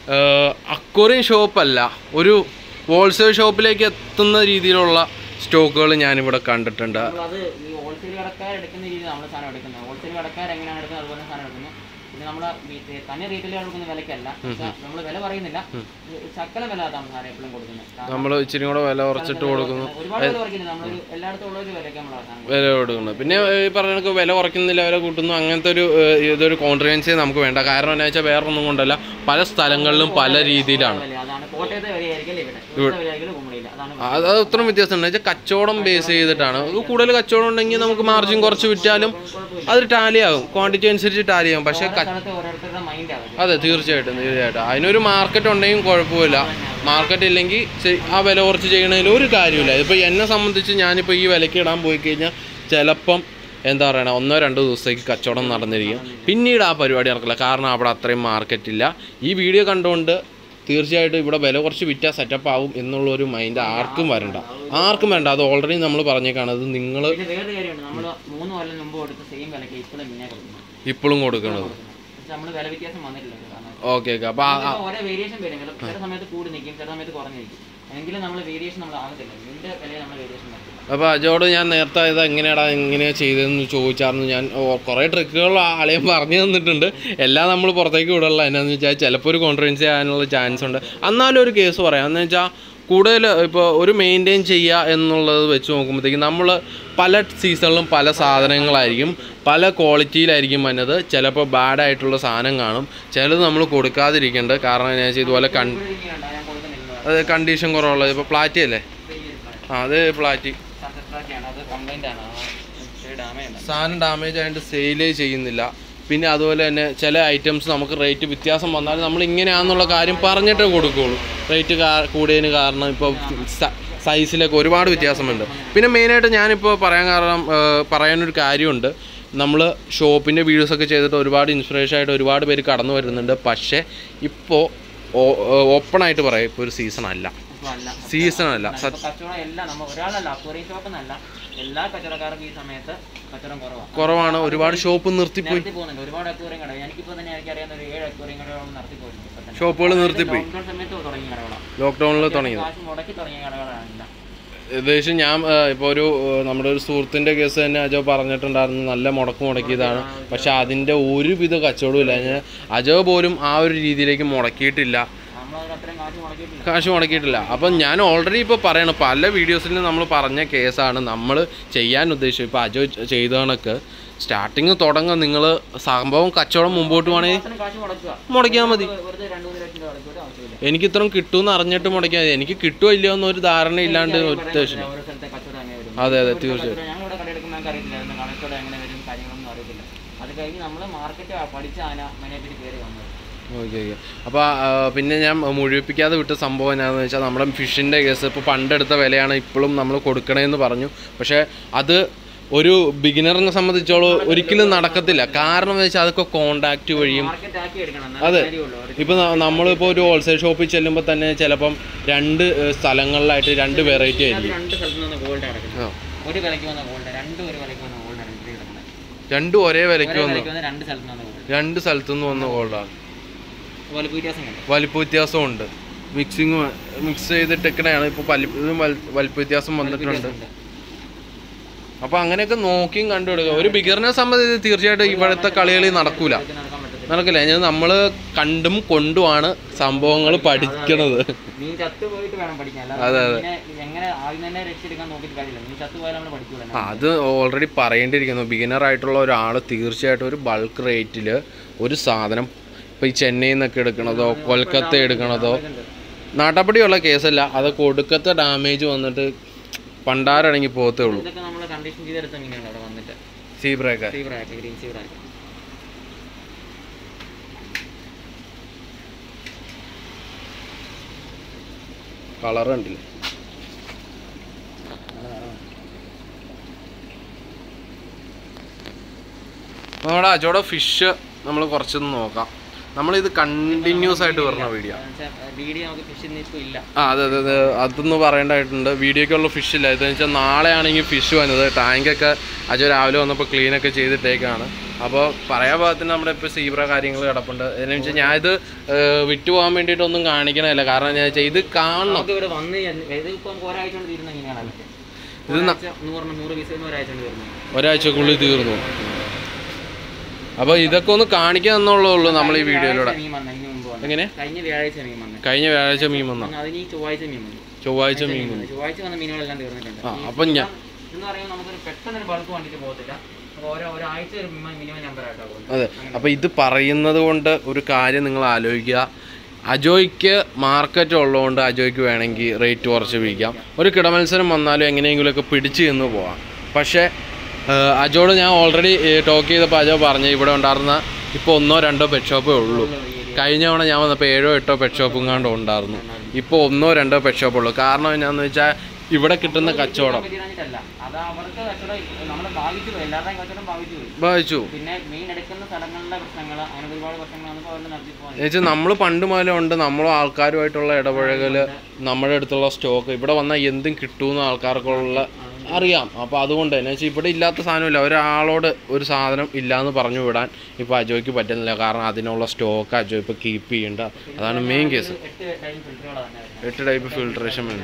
അക്വറിയം ഷോപ്പല്ല ഒരു ഹോൾസെയിൽ ഷോപ്പിലേക്ക് എത്തുന്ന രീതിയിലുള്ള സ്റ്റോക്കുകൾ ഞാനിവിടെ കണ്ടിട്ടുണ്ട് നമ്മളത് ഈ ഹോൾസെയിൽ കടക്കാർ എടുക്കുന്ന രീതിയിൽ നമ്മൾ സാധനം എടുക്കുന്നത് ഹോൾസെയിൽ കടക്കാർ എങ്ങനെയാണ് എടുക്കുന്നത് അതുപോലെ സാധനം എടുക്കുന്നു പിന്നെ നമ്മൾ തന്നെ റീറ്റെയിൽ കൊടുക്കുന്ന വിലക്കല്ല നമ്മൾ വില പറയുന്നില്ല ചക്കല വില അതാണ് സാധനം എപ്പോഴും കൊടുക്കുന്നത് കാരണം നമ്മൾ ഇച്ചിരി കൂടെ വില കുറച്ചിട്ട് കൊടുക്കുന്നു ഒരുപാട് വില കുറയ്ക്കുന്നില്ല നമ്മൾ എല്ലായിടത്തും ഉള്ള ഒരു വിലയ്ക്ക് നമ്മൾ സാധനം വില കൊടുക്കുന്നത് പിന്നെ ഈ പറഞ്ഞ കണക്ക് വില കുറയ്ക്കുന്നില്ല വില കൂട്ടുന്നു അങ്ങനത്തെ ഒരു ഏഹ്, ഇതൊരു കോൺട്രവൻസി നമുക്ക് വേണ്ട കാരണം എന്താ വെച്ചാൽ വേറെ ഒന്നും കൊണ്ടല്ല പല സ്ഥലങ്ങളിലും പല രീതിയിലാണ് വില അതാണ് കോട്ടയത്തെ വിലയായിരിക്കും ഇവിടെ ഇവിടുത്തെ വിലയായിരിക്കും കുമ്പളിയില്ല അതാണ് അത് അത് അത്രയും വ്യത്യാസം ഉണ്ട് വെച്ചാൽ കച്ചവടം ബേസ് ചെയ്തിട്ടാണ് അത് കൂടുതൽ കച്ചവടം ഉണ്ടെങ്കിൽ നമുക്ക് മാർജിൻ കുറച്ച് വിറ്റാലും അത് ടാലി ആകും ക്വാണ്ടിറ്റി അനുസരിച്ച് ടാലി ആകും പക്ഷേ ക- സ്ഥലത്ത് ഓരോരുത്തരുടെ മൈൻഡ് ആവും അതെ തീർച്ചയായിട്ടും തീർച്ചയായിട്ടും അതിനൊരു മാർക്കറ്റ് ഉണ്ടെങ്കിൽ കുഴപ്പമില്ല മാർക്കറ്റ് ഇല്ലെങ്കിൽ ചെ- ആ വില കുറച്ച് ചെയ്യണതിൽ ഒരു കാര്യമില്ല ഇപ്പോൾ എന്നെ സംബന്ധിച്ച് ഞാനിപ്പോൾ ഈ വിലയ്ക്ക് ഇടാൻ പോയി കഴിഞ്ഞാൽ ചിലപ്പം എന്താ പറയണ ഒന്നോ രണ്ടോ ദിവസത്തേക്ക് കച്ചവടം നടന്നിരിക്കും പിന്നീട് ആ പരിപാടി നടക്കില്ല കാരണം അവിടെ അത്രയും മാർക്കറ്റ് ഇല്ല ഈ വീഡിയോ കണ്ടുകൊണ്ട് തീർച്ചയായിട്ടും ഇവിടെ വില കുറച്ച് വിറ്റാൽ സെറ്റപ്പ് ആവും എന്നുള്ളൊരു മൈൻഡ് ആർക്കും വരണ്ട ആർക്കും വേണ്ട അത് ഓൾറെഡി നമ്മൾ പറഞ്ഞേക്കാണ് അത് നിങ്ങൾ പിന്നെ വേറൊരു കാര്യമുണ്ട് നമ്മൾ മൂന്ന് കൊല്ലം മുമ്പ് കൊടുത്ത സെയിം വിലക്ക് ഇപ്പോഴും മീനെ കൊടുക്കുന്നത് ഇപ്പോഴും കൊടുക്കുന്നത് നമ്മൾ വില വ്യത്യാസം വന്നിട്ടില്ല കാരണം ഓക്കെ ഓക്കെ അപ്പോൾ ഇതിപ്പോ ഓരോ വേരിയേഷൻ വരും ചില ചില സമയത്ത് കൂടി നിൽക്കും ചില സമയത്ത് കുറഞ്ഞു നിൽക്കും എങ്കിലും നമ്മൾ വേരിയേഷൻ നമ്മൾ ആകത്തില്ല ഇതിന്റെ വിലയെ നമ്മൾ വേരിയേഷൻ നടത്തില്ല അപ്പോൾ അജോട് ഞാൻ നേരത്തെ ഇത് എങ്ങനെയാടാ എങ്ങനെയാ ചെയ്തതെന്ന് ചോദിച്ചായിരുന്നു ഞാൻ ഓ- കുറേ ട്രിക്കുകൾ ആളെയും പറഞ്ഞു തന്നിട്ടുണ്ട് എല്ലാം നമ്മൾ പുറത്തേക്ക് വിടുള്ള എന്നാന്ന് വെച്ചാൽ ചിലപ്പോൾ ഒരു കോൺഫിഡൻസി ആകാനുള്ള ചാൻസ് ഉണ്ട് എന്നാലും ഒരു കേസ് പറയാം എന്ന് വെച്ചാൽ കൂടുതൽ ഇപ്പോൾ ഒരു മെയിൻറ്റെയിൻ ചെയ്യുക എന്നുള്ളത് വെച്ച് നോക്കുമ്പോഴത്തേക്കും നമ്മൾ പല സീസണിലും പല സാധനങ്ങളായിരിക്കും പല ക്വാളിറ്റിയിലായിരിക്കും വന്നത് ചിലപ്പോൾ ബാഡായിട്ടുള്ള സാധനം കാണും ചിലത് നമ്മൾ കൊടുക്കാതിരിക്കേണ്ടത് കാരണം എന്താ വെച്ചാൽ ഇതുപോലെ കൺ ഇപ്പോഴും ഇങ്ങനെയുണ്ട് ഞാൻ കൊടുക്കുന്നില്ല അത് കണ്ടീഷൻ കുറവുള്ളത് ഇപ്പോൾ പ്ലാറ്റി അല്ലേ ആ അത് പ്ലാറ്റി സബ്സ്ട്രാക്റ്റാണ് അത് കംപ്ലൈന്റ് ആണ് ഡാമേജ് ഉണ്ട് സാധനം ഡാമേജ് ആയിട്ട് സെയിലേ ചെയ്യുന്നില്ല പിന്നെ അതുപോലെ തന്നെ ചില ഐറ്റംസ് നമുക്ക് റേറ്റ് വ്യത്യാസം വന്നാൽ നമ്മൾ ഇങ്ങനെയാണെന്നുള്ള കാര്യം പറഞ്ഞിട്ടേ കൊടുക്കുകയുള്ളൂ റേറ്റ് കൂടിയതിന് കാരണം ഇപ്പോൾ സൈസിലൊക്കെ ഒരുപാട് വ്യത്യാസമുണ്ട് പിന്നെ മെയിനായിട്ട് ഞാനിപ്പോൾ പറയാൻ കാരണം ഏഹ്, പറയാനൊരു കാര്യമുണ്ട് നമ്മൾ ഷോപ്പിൻ്റെ വീഡിയോസൊക്കെ ചെയ്തിട്ട് ഒരുപാട് ഇൻസ്പിറേഷൻ ആയിട്ട് ഒരുപാട് പേര് കടന്നു വരുന്നുണ്ട് പക്ഷേ ഇപ്പോൾ ഓപ്പണായിട്ട് പറയാം ഇപ്പോൾ ഒരു സീസൺ അല്ല ഇപ്പൊ അല്ല സീസൺ അല്ല ഇപ്പൊ കച്ചവടം എല്ലാം നമ്മൾ ഒരാളല്ല അക്വറിയം ഷോപ്പ് എന്നല്ല എല്ലാ കച്ചവടക്കാർക്കും ഈ സമയത്ത് കച്ചവടം കുറവാണ് കുറവാണ് ഒരുപാട് ഷോപ്പ് നിർത്തിപ്പോയി നിർത്തി പോകുന്നുണ്ട് ഒരുപാട് അക്വറിയം കട എനിക്കിപ്പോ തന്നെ എനിക്ക് അറിയാവുന്ന ഒരു ഏഴ് അക്വറിയം കടകളും നിർത്തി പോയിട്ടുണ്ട് ഇപ്പൊ തന്നെ. ഷോപ്പുകൾ നിർത്തിപ്പോയി ലോക്ക്ഡൌൺ സമയത്ത് തുടങ്ങിയ കടകളാണ് ലോക്ക്ഡൗണിൽ തുടങ്ങിയത് കാശ് മുടക്കി തുടങ്ങിയ കടകളാണ് എല്ലാം. ഏകദേശം ഞാൻ ഇപ്പോൾ ഒരു ഏഹ്, നമ്മുടെ ഒരു സുഹൃത്തിൻ്റെ കേസ് തന്നെ അജോ പറഞ്ഞിട്ടുണ്ടായിരുന്നു നല്ല മുടക്ക് മുടക്കിയതാണ് പക്ഷെ അതിൻ്റെ ഒരുവിധ കച്ചവടവും ഇല്ല ഞാൻ അജോ പോലും ആ ഒരു രീതിയിലേക്ക് മുടക്കിയിട്ടില്ല നമ്മളതിന് അത്രയും കാശ് മുടക്കിയിട്ടില്ല കാശ് മുടക്കിയിട്ടില്ല അപ്പം ഞാൻ ഓൾറെഡി ഇപ്പോൾ പറയണം പല വീഡിയോസിലും നമ്മൾ പറഞ്ഞ കേസാണ് നമ്മൾ ചെയ്യാൻ ഉദ്ദേശിച്ചത് ഇപ്പോൾ അജോ ചെയ്ത കണക്ക് സ്റ്റാർട്ടിങ് തുടങ്ങുക നിങ്ങൾ സംഭവം കച്ചവടം മുമ്പോട്ട് വേണമെങ്കിൽ അത്രയും കാശ് മുടക്കുക മുടക്കിയാൽ മതി വെറുതെ രണ്ട് മൂന്ന് ലക്ഷം രൂപ മുടക്കിയിട്ട് ആവശ്യമില്ല എനിക്ക് ഇത്രയും കിട്ടുമെന്ന് അറിഞ്ഞിട്ട് മുടക്കിയാൽ മതി എനിക്ക് കിട്ടുമോ ഇല്ലയോ എന്നൊരു ധാരണ ഇല്ലാണ്ട് ഒറ്റ ഓരോ സ്ഥലത്തെ കച്ചവടം എങ്ങനെ വരും അതെ അതെ ഒരു തീർച്ചയായും കച്ചവടം ഞങ്ങളിവിടെ കടയെടുക്കുമ്പോൾ ഞങ്ങൾക്ക് അറിയത്തില്ല അതിന്റെ കണക്കോടെ എങ്ങനെ വരും കാര്യങ്ങളൊന്നും അറിയത്തില്ല അത് കഴിഞ്ഞ് നമ്മൾ മാർക്കറ്റ് പഠിച്ച ആന മെയിനായിട്ട് കയറി വന്നത് ഓക്കെ ഓക്കെ അപ്പോൾ പിന്നെ ഞാൻ മുഴുവിപ്പിക്കാതെ വിട്ട സംഭവം എന്നാന്ന് വെച്ചാൽ നമ്മുടെ ഫിഷിൻ്റെ കേസ് ഇപ്പോൾ പണ്ടെടുത്ത വിലയാണ് ഇപ്പോഴും നമ്മൾ കൊടുക്കണേന്ന് പറഞ്ഞു പക്ഷേ അത് ഒരു ബിഗിനറിനെ സംബന്ധിച്ചോളം ഒരിക്കലും നടക്കത്തില്ല കാരണം എന്ന് വെച്ചാൽ അതൊക്കെ കോണ്ടാക്റ്റ് വഴിയും മാർക്കറ്റ് ആക്കി എടുക്കണം അതെ. എന്നാലേ കാര്യമുള്ളൂ ഒരു ഇപ്പോൾ നമ്മളിപ്പോൾ ഒരു ഹോൾസെയിൽ ഷോപ്പിൽ ചെല്ലുമ്പോൾ തന്നെ ചിലപ്പം രണ്ട് ഏഹ്, സ്ഥലങ്ങളിലായിട്ട് രണ്ട് വെറൈറ്റി ആയിരിക്കും രണ്ട് സ്ഥലത്ത് നിന്ന് ഗോൾഡ് കിടക്കുന്നത് ആ. ഒരു വിലയ്ക്ക് വന്ന ഗോൾഡ് രണ്ടും ഒരു വിലയ്ക്ക് വന്ന ഗോൾഡ് കിടക്കുന്നത് രണ്ടും ഒരേ വിലയ്ക്ക് ഒരേ വന്നു വിലയ്ക്ക് വന്ന രണ്ട് സ്ഥലത്ത് നിന്ന് ഗോൾഡ് രണ്ട് സ്ഥലത്തു നിന്ന് വന്ന ഗോൾഡാണ് അതുപോലെ വ്യത്യാസം കണ്ടു വലിപ്പ വ്യത്യാസമുണ്ട് മിക്സിങ് മിക്സ് ചെയ്തിട്ടൊക്കെയാണ് ഇപ്പോൾ വലിപ്പ വലിപ്പ വ്യത്യാസം വന്നിട്ടുണ്ട് അപ്പോൾ അങ്ങനെയൊക്കെ നോക്കിയും കണ്ടുപിടുക ഒരു ബിഗറിനെ സംബന്ധിച്ച് തീർച്ചയായിട്ടും ഇവിടുത്തെ കളികളിൽ നടക്കൂല നടക്കാൻ പറ്റത്തില്ല നടക്കില്ല ഞാൻ നമ്മൾ കണ്ടും കൊണ്ടുമാണ് സംഭവങ്ങൾ പഠിക്കണത് നീ ചത്തു പോയിട്ട് വേണം പഠിക്കാൻ അതെ, അല്ലാതെ അതെ. നിന്നെ എങ്ങനെ ആദ്യം തന്നെ രക്ഷിയെടുക്കാൻ നോക്കിയിട്ട് കാര്യമില്ല നീ ചത്തു പോയാൽ നമ്മൾ പഠിക്കൂല ആ, അത് ഓൾറെഡി പറയേണ്ടിയിരിക്കുന്നു ബിഗിനർ ആയിട്ടുള്ള ഒരാൾ തീർച്ചയായിട്ടും ഒരു ബൾക്ക് റേറ്റിൽ ഒരു സാധനം ഇപ്പോൾ ഈ ചെന്നൈയിൽ നിന്നൊക്കെ എടുക്കണതോ കൊൽക്കത്ത എടുക്കണതോ നടപടിയുള്ള കേസല്ല അത് കൊടുക്കത്തെ ഡാമേജ് വന്നിട്ട് പണ്ടാരടങ്ങി പോകത്തേ ഉള്ളൂ ഇതൊക്കെ നമ്മൾ കണ്ടീഷൻ ചെയ്തെടുത്ത മീനാണ് അവിടെ വന്നിട്ട് സീബ്രയൊക്കെ സീവറാക്കി ഗ്രീൻ സീവറാക്കി കളർ കണ്ടില്ലേ നമ്മുടെ അജോടെ ഫിഷ് നമ്മൾ കുറച്ചൊന്ന് നോക്കാം നമ്മളിത് കണ്ടിന്യൂസ് ആയിട്ട് വരുന്ന വീഡിയോ വീഡിയോ നമുക്ക് ഫിഷ് ഇപ്പോൾ ഇല്ല ആ അതെ അതെ അതെ അതൊന്ന് പറയേണ്ടതായിട്ടുണ്ട് വീഡിയോക്കുള്ള ഫിഷ് ഇല്ല ഇതെന്ന് വെച്ചാൽ നാളെയാണെങ്കിൽ ഫിഷ് വന്നത് ടാങ്കൊക്കെ അജോ രാവിലെ വന്നപ്പോൾ ക്ലീനൊക്കെ ചെയ്തിട്ടേക്കാണ് അപ്പോൾ പറയാൻ പാകത്തിന് നമ്മുടെ ഇപ്പോൾ സീബ്ര കാര്യങ്ങൾ കിടപ്പുണ്ട് എന്ന് വെച്ചാൽ ഞാനിത് ഏഹ്, വിറ്റ് പോകാൻ വേണ്ടിയിട്ടൊന്നും കാണിക്കണമല്ല കാരണം എന്താ വെച്ചാൽ ഇത് കാണണം നമുക്ക് ഇവിടെ വന്ന് ചെന്ന് ഇത് ഇപ്പം നമുക്ക് ഒരാഴ്ച കൊണ്ട് തീരുന്ന ഇങ്ങനെയാണ് ഇത് ന- ഒരാഴ്ച നൂറെണ്ണം നൂറ് പീസ് ഒരാഴ്ച കൊണ്ട് തീർന്നു ഒരാഴ്ചക്കുള്ളിൽ തീർന്നു അപ്പോൾ ഇതൊക്കെ ഒന്ന് കാണിക്കുക എന്നുള്ളേ ഉള്ളൂ നമ്മൾ ഈ വീഡിയോയിലൂടെ മീൻ വന്ന ഇതിന് മുമ്പ് വന്ന എങ്ങനെ കഴിഞ്ഞ വ്യാഴാഴ്ച മീൻ വന്നത് കഴിഞ്ഞ വ്യാഴാഴ്ച മീൻ വന്ന അതിന് ഈ ചൊവ്വാഴ്ച മീൻ വന്നു ചൊവ്വാഴ്ച മീൻ വന്നു ചൊവ്വാഴ്ച വന്ന മീനുകളെല്ലാം തീർന്നിട്ടുണ്ട് ആ ഈ അപ്പം ഞാൻ എന്ന് പറയുമ്പോൾ നമുക്കൊരു പെട്ടെന്ന് ഒരു ബൾക്ക് വണ്ടിട്ട് പോകത്തില്ല അപ്പോൾ ഓരോ ഒരാഴ്ച ഒരു മിനിമം നമ്പർ ആയിട്ടാണ് പോകുന്നത് അതെ അപ്പോൾ ഇത് പറയുന്നത് കൊണ്ട് ഒരു കാര്യം നിങ്ങൾ ആലോചിക്കുക അജോയ്ക്ക് മാർക്കറ്റ് ഉള്ളതുകൊണ്ട് അജോയ്ക്ക് വേണമെങ്കിൽ റേറ്റ് കുറച്ച് വിൽക്കാം ഒരു കിടമത്സരം വന്നാലും എങ്ങനെയെങ്കിലുമൊക്കെ പിടിച്ച് നിന്ന് പോവാം പക്ഷേ ഏഹ്, അജോട് ഞാൻ ഓൾറെഡി ടോക്ക് ചെയ്തപ്പോൾ അജോ പറഞ്ഞു ഇവിടെ ഉണ്ടായിരുന്ന ഇപ്പോൾ ഒന്നോ രണ്ടോ പെറ്റ് ഷോപ്പേ ഉള്ളൂ കഴിഞ്ഞ തവണ ഞാൻ വന്നപ്പോൾ ഏഴോ എട്ടോ പെറ്റ് ഷോപ്പും കണ്ട് ഉണ്ടായിരുന്നു ഇപ്പോൾ ഒന്നോ രണ്ടോ പെറ്റ് ഷോപ്പേ ഉള്ളൂ കാരണം എന്നാന്ന് വെച്ചാൽ ഇവിടെ കിട്ടുന്ന കച്ചവടം പറ്റിയില്ല അത് അവർക്ക് കച്ചവടം നമ്മളെ ബാധിച്ചു പോയി എല്ലാവരുടെയും കച്ചവടം ബാധിച്ചു പോയി വായിച്ചു പിന്നെ മീൻ എടുക്കുന്ന സ്ഥലങ്ങളിലെ പ്രശ്നങ്ങൾ അങ്ങനെ ഒരുപാട് പ്രശ്നങ്ങൾ വന്നപ്പോൾ അവരുടെ നടത്തി പോകാൻ എന്നുവെച്ചാൽ നമ്മൾ പണ്ട് മുതലേ ഉണ്ട് നമ്മളും ആൾക്കാരുമായിട്ടുള്ള ഇടപഴകൽ നമ്മുടെ അടുത്തുള്ള സ്റ്റോക്ക് ഇവിടെ വന്നാൽ എന്തും കിട്ടുമെന്ന് ആൾക്കാർക്കുള്ള അറിയാം അപ്പോൾ അതുകൊണ്ട് എന്ന് വെച്ചാൽ ഇവിടെ ഇല്ലാത്ത സാധനമില്ല ഒരാളോട് ഒരു സാധനം ഇല്ലയെന്ന് പറഞ്ഞു വിടാൻ ഇപ്പോൾ അജോയ്ക്ക് പറ്റുന്നില്ല കാരണം അതിനുള്ള സ്റ്റോക്ക് അജോ ഇപ്പോൾ കീപ്പ് ചെയ്യേണ്ട അതാണ് മെയിൻ കേസ് എട്ട് ടൈം ഫിൽറ്ററുകളാണ് തന്നെ വരുന്നത് എട്ട് ടൈപ്പ് ഫിൽട്രേഷൻ വേണ്ടി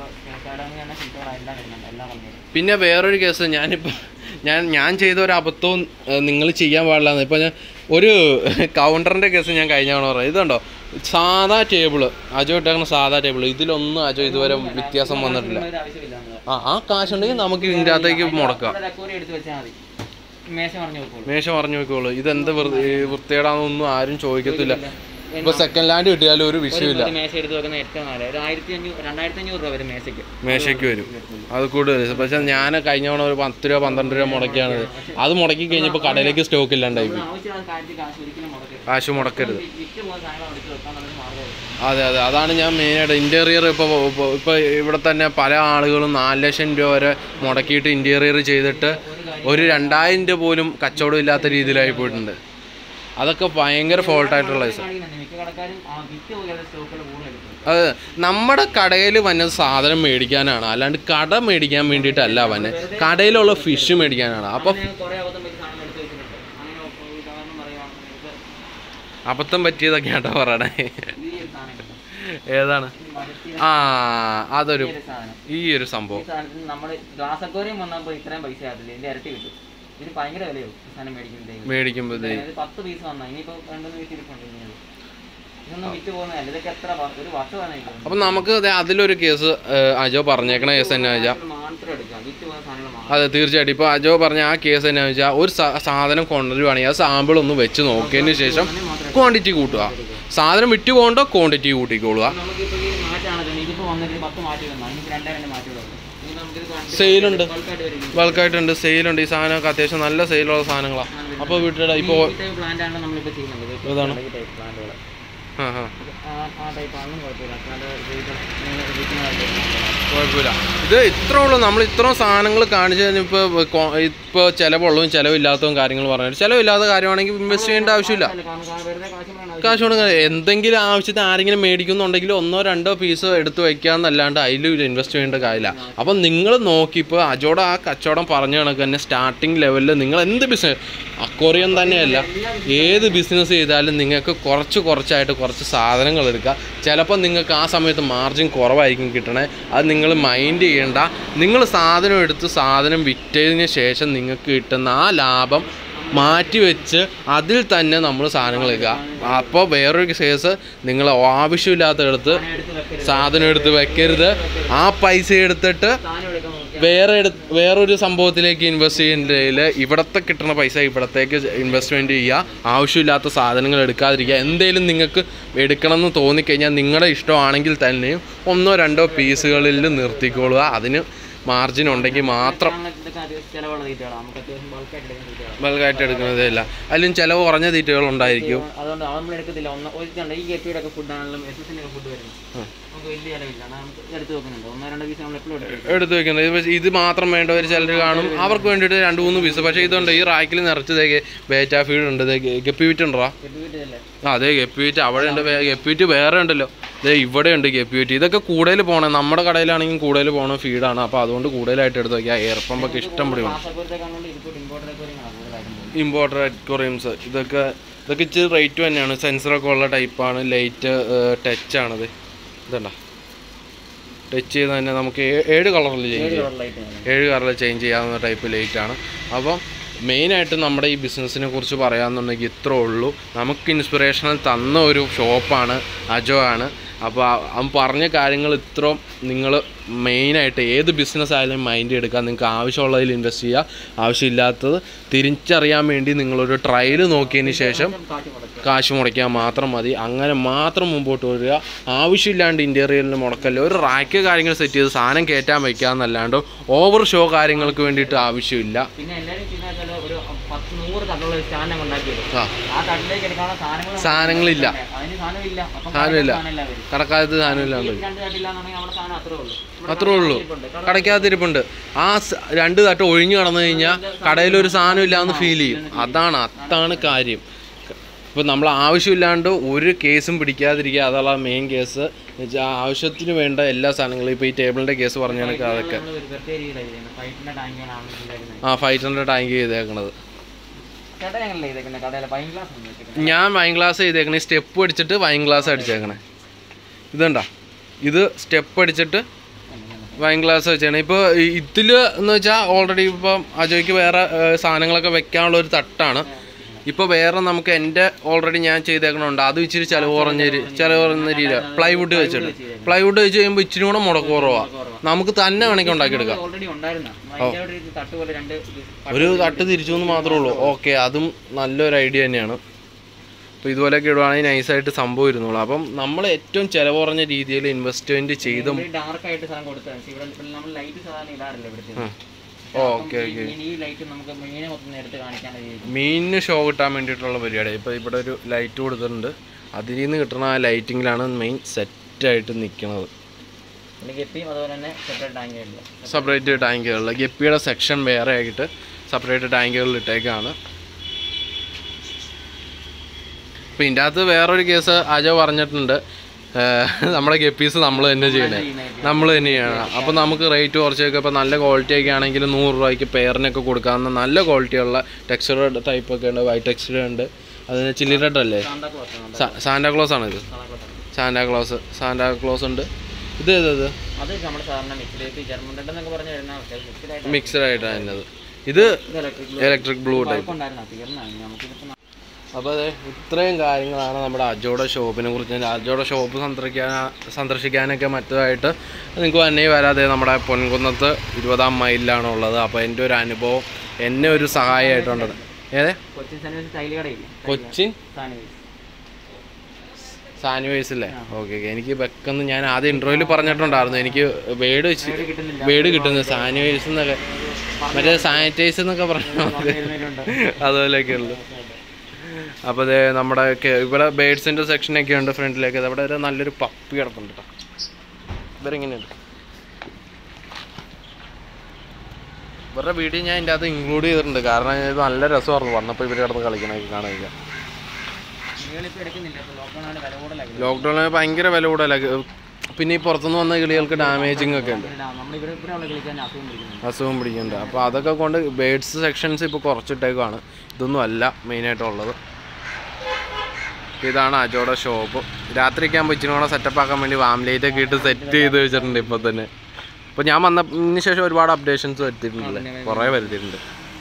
തന്നെ ഫിൽറ്ററുകളെല്ലാം വരുന്നുണ്ട് എല്ലാ കമ്പനിയും പിന്നെ വേറൊരു കേസ് ഞാനിപ്പോൾ ഞാൻ ഞാൻ ചെയ്ത ഒരു അബദ്ധവും നിങ്ങൾ ചെയ്യാൻ പാടില്ല ഇപ്പോൾ ഞാൻ ഒരു കൗണ്ടറിൻ്റെ കേസ് ഞാൻ കഴിഞ്ഞ തവണ പറഞ്ഞു ഇതുണ്ടോ സാധാ ടേബിള് അജോ ഇട്ടേക്കുന്ന സാധാ ടേബിൾ ഇതിലൊന്നും അജോ ഇതുവരെ വ്യത്യാസം വന്നിട്ടില്ല ഒരു ആവശ്യമില്ല നമ്മള് ആ ആ കാശുണ്ടെങ്കിൽ നമുക്ക് ഇതിൻ്റെ അകത്തേക്ക് മുടക്കാം അവിടെ അക്കൂറി എടുത്ത് വെച്ചാൽ മതി മേശ പറഞ്ഞു നോക്കുള്ളൂ മേശ പറഞ്ഞു നോക്കിക്കോളൂ ഇതെന്ത് വൃത്തിയേടാന്നൊന്നും ആരും ചോദിക്കത്തില്ല ഇപ്പൊ സെക്കൻഡ് ലാൻഡ് കിട്ടിയാലും ഒരു വിഷയമില്ല ഒരു മേശ എടുത്ത് വെക്കുന്ന ഏറ്റവും നല്ല ഒരു ആയിരത്തി അഞ്ഞൂറ് രണ്ടായിരത്തി അഞ്ഞൂറ് രൂപ വരും മേശയ്ക്ക് മേശയ്ക്ക് വരും അത് കൂടുതൽ പക്ഷെ ഞാൻ കഴിഞ്ഞ തവണ ഒരു പത്ത് രൂപ പന്ത്രണ്ട് രൂപ മുടക്കിയാണ് അത് മുടക്കി കഴിഞ്ഞപ്പോൾ കടയിലേക്ക് സ്റ്റോക്ക് ഇല്ലാണ്ടായി പോയി. ആവശ്യമുള്ള കാര്യത്തിൽ കാശ് ഒരിക്കലും മുടക്കരുത് കാശ് മുടക്കരുത് വി- വിറ്റ് പോകുന്ന സാധനം എടുത്ത് വെക്കാൻ നല്ലൊരു മാർഗ്ഗമാണ് അതെ അതെ അതാണ് ഞാൻ മെയിനായിട്ട് ഇൻറ്റീരിയർ ഇപ്പോൾ ഇപ്പോൾ ഇവിടെ തന്നെ പല ആളുകളും നാല് ലക്ഷം രൂപ വരെ മുടക്കിയിട്ട് ഇൻറ്റീരിയർ ചെയ്തിട്ട് ഒരു രണ്ടായിരം രൂപ പോലും കച്ചവടം ഇല്ലാത്ത രീതിയിലായി പോയിട്ടുണ്ട് അതൊക്കെ ഭയങ്കര ഫോൾട്ടായിട്ടുള്ള കേസ് കാണിക്കുന്നുണ്ട് മിക്ക കടക്കാരും ആ വിറ്റ് പോകാതെ സ്റ്റോക്കുകൾ കൂടുതൽ എടുക്കും അത് നമ്മുടെ കടയിൽ വന്ന സാധനം മേടിക്കാനാണ് അല്ലാണ്ട് കട മേടിക്കാൻ വേണ്ടിയിട്ടല്ല വന്നത് കടയിലുള്ള ഫിഷ് മേടിക്കാനാണ് അപ്പം ഞാൻ കുറേ അബദ്ധം പറ്റി സാധനം എടുത്ത് വെച്ചിട്ടുണ്ട് അങ്ങനെ ഒരു ഉദാഹരണം പറയുവാണെങ്കിൽ അബദ്ധം പറ്റിയതൊക്കെയാട്ടോ പറയണേ ഈ ഒരു സാധനം ഏതാണ് ഈ മരത്തിൽ ആ അതൊരു ഈ ഒരു സാധനം ഈ ഒരു ഈ സംഭവം സാധനത്തിന് നമ്മൾ ഗ്ലാസ് അക്വേറിയം വന്നപ്പോൾ ഇത്രയും പൈസ ആകത്തില്ല ഇതിന്റെ ഇരട്ടി കിട്ടും ഇതിന് ഭയങ്കര വിലയാവും ഈ സാധനം മേടിക്കുമ്പോഴത്തേക്കും മേടിക്കുമ്പോഴത്തേ അതായത് പത്ത് പീസ് വന്നാൽ ഇനിയിപ്പോൾ രണ്ടൊന്ന് പീസ് ഇരിപ്പുണ്ട് ഇങ്ങനെ ഇതൊന്നും വിറ്റ് പോകുന്നതല്ല ഇതൊക്കെ എത്ര വ- ഒരു വർഷമാണ് ഇത് അപ്പം നമുക്ക് ദേ അതിലൊരു കേസ് ഏഹ്, അജോ പറഞ്ഞേക്കണ കേസ് എന്നാ വെച്ചാൽ മാത്രം എടുക്കാം വിറ്റ് പോകുന്ന സാധനങ്ങൾ മാത്രം അതെ തീർച്ചയായിട്ടും ഇപ്പോൾ അജോ പറഞ്ഞ ആ കേസ് എന്നാ വെച്ചാൽ ഒരു സാ- സാധനം കൊണ്ടുവരുവാണെങ്കിൽ ആ സാമ്പിൾ ഒന്ന് വെച്ച് നോക്കിയതിന് ശേഷം ക്വാണ്ടിറ്റി കൂട്ടുക സാധനം വിറ്റ് പോകണ്ടോ ക്വാണ്ടിറ്റി കൂട്ടിക്കോളുക നമുക്കിപ്പോൾ ഈ മാറ്റാണ് ഇതിപ്പോൾ വന്നിട്ട് പത്ത് മാറ്റി വന്നാൽ ഇനിയിപ്പോൾ രണ്ടേ രണ്ട് മാറ്റി വിടും ഇനി നമുക്കിത് കാണിച്ച് സെയിലുണ്ട് ബൾക്കായിട്ട് വരും ബൾക്കായിട്ടുണ്ട് സെയിലുണ്ട് ഈ സാധനമൊക്കെ അത്യാവശ്യം നല്ല സെയിലുള്ള സാധനങ്ങളാണ് അപ്പോൾ വീട്ടിലെ ഇപ്പോൾ ഈ ടൈപ്പ് പ്ലാന്റ് ആണ് നമ്മളിപ്പോൾ ചെയ്യുന്നത് ഇത് ഏതാണ്? ഈ ടൈപ്പ് പ്ലാന്റുകൾ ആ ആ ആ ആ ടൈപ്പ് ആണെന്നും കുഴപ്പമില്ല പ്ലാന്റ് ഉപയോഗിക്കുന്നതായിട്ട് കുഴപ്പമില്ല ഇത് ഇത്ര ഉള്ളൂ നമ്മൾ ഇത്രയും സാധനങ്ങൾ കാണിച്ചു കഴിഞ്ഞപ്പോൾ ഇപ്പോൾ ചിലവുള്ളതും ചിലവില്ലാത്തതും കാര്യങ്ങൾ പറഞ്ഞു ചിലവില്ലാത്ത കാര്യമാണെങ്കിൽ ഇൻവെസ്റ്റ് ചെയ്യേണ്ട ആവശ്യമില്ല കാരണം കാരണം വെറുതെ കാശ് പറയണ കാശ് കൊടുക്കുക എന്തെങ്കിലും ആവശ്യത്തിന് ആരെങ്കിലും മേടിക്കുന്നുണ്ടെങ്കിൽ ഒന്നോ രണ്ടോ പീസ് എടുത്ത് വയ്ക്കാന്നല്ലാണ്ട് അതിൽ ഇൻവെസ്റ്റ് ചെയ്യേണ്ട കാര്യമില്ല അപ്പം നിങ്ങൾ നോക്കി ഇപ്പോൾ അജോടെ ആ കച്ചവടം പറഞ്ഞ കണക്ക് തന്നെ സ്റ്റാർട്ടിങ് ലെവലിൽ നിങ്ങൾ എന്ത് ബിസിനസ് അക്വറിയം തന്നെയല്ല ഏത് ബിസിനസ് ചെയ്താലും നിങ്ങൾക്ക് കുറച്ച് കുറച്ചായിട്ട് കുറച്ച് സാധനങ്ങൾ എടുക്കുക ചിലപ്പോൾ നിങ്ങൾക്ക് ആ സമയത്ത് മാർജിൻ കുറവായിരിക്കും കിട്ടണേ അത് നിങ്ങൾ മൈൻഡ് ചെയ്യേണ്ട നിങ്ങൾ സാധനം എടുത്ത് സാധനം വിറ്റതിന് ശേഷം നിങ്ങൾക്ക് കിട്ടുന്ന ആ ലാഭം മാറ്റി വെച്ച് അതിൽ തന്നെ നമ്മൾ സാധനങ്ങൾ എടുക്കുക അപ്പോൾ വേറൊരു കേസ് നിങ്ങൾ ആവശ്യമില്ലാത്തടത്ത് എടുത്ത് വെക്കരുത് സാധനം എടുത്ത് വെക്കരുത് ആ പൈസ എടുത്തിട്ട് സാധനം എടുക്കാൻ നോക്കിയാൽ വേറെ എടു വേറൊരു സംഭവത്തിലേക്ക് ഇൻവെസ്റ്റ് ചെയ്യുന്നതിൽ ഇവിടത്തെ കിട്ടുന്ന പൈസ ഇവിടത്തേക്ക് ഇൻവെസ്റ്റ്മെൻറ്റ് ചെയ്യുക ആവശ്യമില്ലാത്ത സാധനങ്ങൾ എടുക്കാതിരിക്കുക എന്തെങ്കിലും നിങ്ങൾക്ക് എടുക്കണം എന്ന് തോന്നിക്കഴിഞ്ഞാൽ നിങ്ങളുടെ ഇഷ്ടമാണെങ്കിൽ തന്നെയും ഒന്നോ രണ്ടോ പീസുകളിൽ നിർത്തിക്കൊള്ളുക അതിന് മാർജിൻ ഉണ്ടെങ്കിൽ മാത്രം ഇതൊക്കെ അത്യാവശ്യം ചിലവുള്ള തീറ്റകളാണ് നമുക്ക് അത്യാവശ്യം ബൾക്കായിട്ട് എടുക്കുന്ന തീറ്റകളാണ് ബൾക്കായിട്ട് എടുക്കുന്നതേ ഇല്ല അതിലും ചിലവ് കുറഞ്ഞ തീറ്റകൾ ഉണ്ടായിരിക്കും അതുകൊണ്ട് അത് നമ്മൾ എടുക്കത്തില്ല ഒന്ന് ഒരു ഇതുണ്ട് ഈ ഗപ്പിയുടെ ഒക്കെ ഫുഡ് ആണെങ്കിലും എസ് എസിൻ്റെ ഒക്കെ ഫുഡ് വരുന്നത് ഉം. നമുക്ക് വലിയ ചിലവില്ല കാരണം നമുക്ക് എടുത്ത് വെക്കുന്നുണ്ട് ഒന്നോ രണ്ടോ പീസ് നമ്മൾ എപ്പോഴും എടുക്കും എടുത്ത് വെക്കുന്നത് ഇത് ഇത് മാത്രം വേണ്ടവർ ചിലർ കാണും അവർക്ക് വേണ്ടിയിട്ട് രണ്ട് മൂന്ന് പീസ് പക്ഷേ ഇതുണ്ട് ഈ റാക്കിൽ നിറച്ചതേ ബേറ്റാ ഫീഡ് ഉണ്ട് ദേ ഗപ്പി വീറ്റ് ഉണ്ടോ ഗപ്പി വീട്ടിലല്ലേ ആ അതെ ഗപ്പി വീറ്റ് അവിടെ ഉണ്ട് ഗപ്പി വീറ്റ് വേറെ ഉണ്ടല്ലോ ദേ ഇവിടെ ഉണ്ട് ഗപ്പി വീറ്റ് ഇതൊക്കെ കൂടുതൽ പോകണം നമ്മുടെ കടയിലാണെങ്കിൽ കൂടുതൽ പോകണം ഫീഡാണ് അപ്പോൾ അതുകൊണ്ട് കൂടുതലായിട്ട് എടുത്ത് വയ്ക്കുക എയർ പമ്പൊക്കെ ഇഷ്ടം പോലെ വേണം കാസർഗോഡത്തേക്ക് ആണെങ്കിൽ ഇപ്പോൾ ഇമ്പോർട്ടൻ്റ് ഒക്കെ ഒരു കാര്യം പോകും ഇമ്പോർട്ടർ അക്വറിയംസ് ഇതൊക്കെ ഇതൊക്കെ ഇച്ചിരി റേറ്റ് തന്നെയാണ് സെൻസറൊക്കെ ഉള്ള ടൈപ്പാണ് ലൈറ്റ് ടച്ച് ആണത് ഇതണ്ട ടച്ച് ചെയ്ത് തന്നെ നമുക്ക് ഏ- ഏഴ് കളറിൽ ചേഞ്ച് ചെയ്യാം ലൈറ്റ് ഏഴ് കളറിൽ ചേഞ്ച് ചെയ്യാവുന്ന ടൈപ്പ് ലൈറ്റ് ആണ് അപ്പം മെയിനായിട്ട് നമ്മുടെ ഈ ബിസിനസ്സിനെ കുറിച്ച് പറയാമെന്നുണ്ടെങ്കിൽ ഇത്രേ ഉള്ളൂ നമുക്ക് ഇൻസ്പിറേഷണൽ തന്ന ഒരു ഷോപ്പാണ് അജോ ആണ് അപ്പോൾ അവൻ പറഞ്ഞ കാര്യങ്ങൾ ഇത്രയും നിങ്ങൾ മെയിനായിട്ട് ഏത് ബിസിനസ് ആയാലും മൈൻഡ് എടുക്കുക നിങ്ങൾക്ക് ആവശ്യമുള്ളതിൽ ഇൻവെസ്റ്റ് ചെയ്യുക ആവശ്യമില്ലാത്തത് തിരിച്ചറിയാൻ വേണ്ടി നിങ്ങളൊരു ട്രയൽ നോക്കിയതിന് ശേഷം കാട്ടി മുടക്കുക കാശ് മുടക്കിയാൽ മാത്രം മതി അങ്ങനെ മാത്രം മുമ്പോട്ട് വരിക ആവശ്യമില്ലാണ്ട് ഇൻറ്റീരിയലിന് മുടക്കല്ല ഒരു റാക്ക് കാര്യങ്ങൾ സെറ്റ് ചെയ്ത് സാധനം കയറ്റാൻ വയ്ക്കുക എന്നല്ലാണ്ട് ഓവർ ഷോ കാര്യങ്ങൾക്ക് വേണ്ടിയിട്ട് ആവശ്യമില്ല പിന്നെ എല്ലാവരും ചെയ്യുന്ന വെച്ചാൽ ഒരു പത്ത് നൂറ് തട്ടുള്ള ഒരു സ്റ്റാൻഡ് ഉണ്ടാക്കിയത് ആ ആ തട്ടിലേക്ക് എടുക്കാനുള്ള സാധനങ്ങൾ സാധനങ്ങളില്ല അതിന് സാധനമില്ല അപ്പം സാധനമില്ല. സാധനമില്ല അവര്. കടക്കാലത്ത് സാധനമില്ലാണ്ട് ഈ രണ്ട് തട്ടില്ല എന്നുണ്ടെങ്കിൽ നമ്മുടെ സാധനം അത്രേ ഉള്ളൂ ഇവിടെ അത്രേ ഉള്ളൂ ഇരിപ്പുണ്ട്. കട- കടയ്ക്കകത്തിരിപ്പുണ്ട് ആ സ- രണ്ട് തട്ട് ഒഴിഞ്ഞു കടന്നു കഴിഞ്ഞാൽ കടയിലൊരു സാധനം ഇല്ലാന്ന് ഫീൽ ചെയ്യും അതാണ് അതാണ് കാര്യം ഇപ്പം നമ്മൾ ആവശ്യമില്ലാണ്ട് ഒരു കേസും പിടിക്കാതിരിക്കുക അതാണ് മെയിൻ കേസ് എന്നുവെച്ചാൽ ആവശ്യത്തിന് വേണ്ട എല്ലാ സാധനങ്ങളും ഇപ്പോൾ ഈ ടേബിളിൻ്റെ കേസ് പറഞ്ഞ കണക്ക് അതൊക്കെ നമ്മള് ഒരു പ്രത്യേക രീതിയിലാണ് ചെയ്യുന്നത് ഫൈറ്റിന്റെ ടാങ്കിലാണ് ഉണ്ടാക്കുന്നത് ആ ഫൈവ് ഹൺഡ്രഡ് ടാങ്ക് ചെയ്തേക്കണത് ചേട്ടാ ഞങ്ങളല്ലേ ഇതൊക്കെ കടയിലെ വൈൻ ഗ്ലാസ് ഉണ്ട് വെച്ചിരിക്കുന്നത്. ഞാൻ വൈൻ ഗ്ലാസ് ചെയ്തേക്കണേ സ്റ്റെപ്പ് അടിച്ചിട്ട് വൈൻ ഗ്ലാസ് അടിച്ചേക്കണേ ഇതുണ്ടോ ഇത് സ്റ്റെപ്പ് അടിച്ചിട്ട് വൈൻ ഗ്ലാസ് വെച്ചാണ് ഇപ്പോൾ ഇതിൽ എന്ന് വെച്ചാൽ ഓൾറെഡി ഇപ്പം അജയ്ക്ക് വേറെ ഏഹ്, സാധനങ്ങളൊക്കെ വെക്കാനുള്ള ഒരു തട്ടാണ് ഇപ്പോൾ വേറെ നമുക്ക് എൻ്റെ ഓൾറെഡി ഞാൻ ചെയ്തേക്കണുണ്ട് അത് ഇച്ചിരി ചിലവ് കുറഞ്ഞ രീ- ചിലവ് കുറഞ്ഞ രീതിയിലാണ് പ്ലൈവുഡ് വെച്ചിട്ട് പ്ലൈവുഡ് വെച്ച് കഴിയുമ്പോൾ ഇച്ചിരി കൂടെ മുടക്ക് കുറവാണ് നമുക്ക് തന്നെ വേണമെങ്കിൽ ഉണ്ടാക്കിയെടുക്കാം ഓൾറെഡി ഉണ്ടായിരുന്ന അതിന്റെ അവിടെ ഒരു തട്ട് പോലെ രണ്ട് ഇത് ഒരു തട്ട് തിരിച്ചു എന്ന് മാത്രമേ ഉള്ളൂ ഓക്കെ അതും നല്ലൊരു ഐഡിയ തന്നെയാണ് അപ്പോൾ ഇതുപോലെയൊക്കെ ഇടുവാണെങ്കിൽ നൈസായിട്ട് സംഭവം ഇരുന്നോളൂ അപ്പം നമ്മൾ ഏറ്റവും ചിലവ് കുറഞ്ഞ രീതിയിൽ ഇൻവെസ്റ്റ്മെൻറ്റ് ചെയ്തും ഡാർക്ക് ആയിട്ട് സാധനം കൊടുത്തതാണ് പക്ഷേ ഇവിടെ ഇപ്പോൾ നമ്മൾ ലൈറ്റ് സാധാരണ ഇടാറില്ല ഇവിടുത്തെ ഓക്കെ ഓക്കെ ഈ- ഈ ലൈറ്റ് നമുക്ക് മീനെ മൊത്തം എടുത്ത് കാണിക്കാൻ രീതി മീനിന് ഷോ കിട്ടാൻ വേണ്ടിയിട്ടുള്ള പരിപാടി ഇപ്പോൾ ഇവിടെ ഒരു ലൈറ്റ് കൊടുത്തിട്ടുണ്ട് അതിൽ നിന്ന് കിട്ടുന്ന ആ ലൈറ്റിങ്ങിലാണ് മെയിൻ സെറ്റായിട്ട് നിൽക്കുന്നത് അല്ലെങ്കിൽ എപ്പിയും അതുപോലെ തന്നെ സെപ്പറേറ്റ് ടാങ്കില്ല സെപ്പറേറ്റ് ടാങ്കുകളിൽ ഗപ്പിയുടെ സെക്ഷൻ വേറെ ആയിട്ട് സെപ്പറേറ്റ് ടാങ്കുകളിൽ ഇട്ടേക്കാണ് അപ്പോൾ ഇതിൻ്റെ അകത്ത് വേറൊരു കേസ് അജോ പറഞ്ഞിട്ടുണ്ട് ഏഹ് നമ്മുടെ ഗപ്പീസ് നമ്മൾ തന്നെ ചെയ്യണേ നമ്മൾ തന്നെയാണ് അപ്പോൾ നമുക്ക് റേറ്റ് കുറച്ചൊക്കെ ഇപ്പോൾ നല്ല ക്വാളിറ്റി ഒക്കെ ആണെങ്കിൽ നൂറ് രൂപയ്ക്ക് പെയറിനൊക്കെ കൊടുക്കാവുന്ന നല്ല ക്വാളിറ്റിയുള്ള ടെക്സ്ചർ ടൈപ്പ് ഒക്കെ ഉണ്ട് വൈറ്റ് ടെക്സ്ചർ ഉണ്ട് അതിന് ചില്ലി റെഡ് അല്ലേ സാന്താ ക്ലോസ് ആണ് സാ- സാന്റാക്ലോസ് ആണ് ഇത് സാന്താ ക്ലോസ് ആണ്. സാന്റാക്ലോസ് സാന്റാക്ലോസ് ഉണ്ട് ഇത് ഇത് ഇത് അത് നമ്മൾ സാധാരണ മിക്സിലേക്ക് ജർമ്മൻ റെഡ് എന്നൊക്കെ പറഞ്ഞ് വരുന്ന മിക്സ്ഡ് ആയിട്ട് മിക്സഡ് ആയിട്ടാണ് അതിനത് ഇത് ഇത് ഇലക്ട്രിക് ഇലക്ട്രിക് ബ്ലൂ ടൈപ്പ് ഉണ്ടായിരുന്ന തീർന്നാണ് നമുക്കിതിപ്പോൾ അപ്പോൾ അതെ ഇത്രയും കാര്യങ്ങളാണ് നമ്മുടെ അജോയുടെ ഷോപ്പിനെ കുറിച്ച് അജോയുടെ ഷോപ്പ് സന്ദർശിക്കാൻ സന്ദർശിക്കാനൊക്കെ മറ്റതായിട്ട് നിങ്ങൾക്ക് തന്നെ വരാതെ നമ്മുടെ പൊൻകുന്നത്ത് ഇരുപതാം മൈലിലാണ് ഉള്ളത് അപ്പോൾ എൻ്റെ ഒരു അനുഭവം എന്നെ ഒരു സഹായമായിട്ടുണ്ട് ഏതെ കൊച്ചിൻ സാനിവേസ് ടൈല് കടയില്ലേ കൊച്ചിൻ സാനിവേസ് സാനിവേഴ്സ് അല്ലേ ഓക്കെ ഓക്കെ എനിക്ക് വെക്കുന്ന ഞാൻ ആദ്യം ഇൻട്രോയിൽ പറഞ്ഞിട്ടുണ്ടായിരുന്നു എനിക്ക് വേട് വെച്ച് ഇവിടെ കിട്ടുന്നില്ല വേട് കിട്ടുന്നത് സാനിവേഴ്സ് എന്നൊക്കെ മറ്റേ സാനിറ്റൈസ് എന്നൊക്കെ പറഞ്ഞാൽ മതി വരുന്നവരുണ്ട് അതുപോലെയൊക്കെ ഉള്ളു അപ്പോൾ അതെ നമ്മുടെ കെ- ഇവിടെ ബേഡ്സിൻ്റെ സെക്ഷനൊക്കെ ഉണ്ട് ഫ്രണ്ടിലേക്ക് അവിടെ ഒരു നല്ലൊരു പപ്പി കിടപ്പുണ്ട് കേട്ടോ ഇവരെങ്ങനെയുണ്ട് ഇവരുടെ വീഡിയോ ഞാൻ ഇതിൻ്റെ അകത്ത് ഇൻക്ലൂഡ് ചെയ്തിട്ടുണ്ട് കാരണം ഇത് നല്ല രസമായിരുന്നു വന്നപ്പോൾ ഇവർ കിടന്ന് കളിക്കണമൊക്കെ കാണാനില്ല കിളികളിപ്പോൾ എടുക്കുന്നില്ല ഇപ്പോൾ ലോക്ക്ഡൗൺ ആണ് വില കൂടുതലാക്കി ലോക്ക്ഡൗണിൽ ഭയങ്കര വില കൂടുതലാണ് പിന്നെ ഈ പുറത്തുനിന്ന് വന്ന കിളികൾക്ക് ഡാമേജിങ് ഒക്കെ ഉണ്ട് നമ്മൾ ഇവിടെ ഇവിടെ ഉള്ള കളിക്കാൻ അസുഖം പിടിക്കുന്നുണ്ട് അസുഖം പിടിക്കുന്നുണ്ട് അപ്പോൾ അതൊക്കെ കൊണ്ട് ബേഡ്സ് സെക്ഷൻസ് ഇപ്പോൾ കുറച്ചിട്ടേക്കാണ് ഇതൊന്നും അല്ല മെയിനായിട്ടുള്ളത് ഇതാണ് അജോയുടെ ഷോപ്പ് രാത്രിയൊക്കെ ആകുമ്പോൾ ഇച്ചിരി കൂടെ സെറ്റപ്പ് ആക്കാൻ വേണ്ടി വാം ലൈറ്റ് ഒക്കെ ഇട്ട് സെറ്റ് ചെയ്ത് വെച്ചിട്ടുണ്ട് ഇപ്പോൾ തന്നെ ഇപ്പോൾ ഞാൻ വന്നതിന് ശേഷം ഒരുപാട് അപ്ഡേഷൻസ് വരുത്തിയിട്ടുണ്ട് കുറേ വരുത്തിയിട്ടുണ്ട്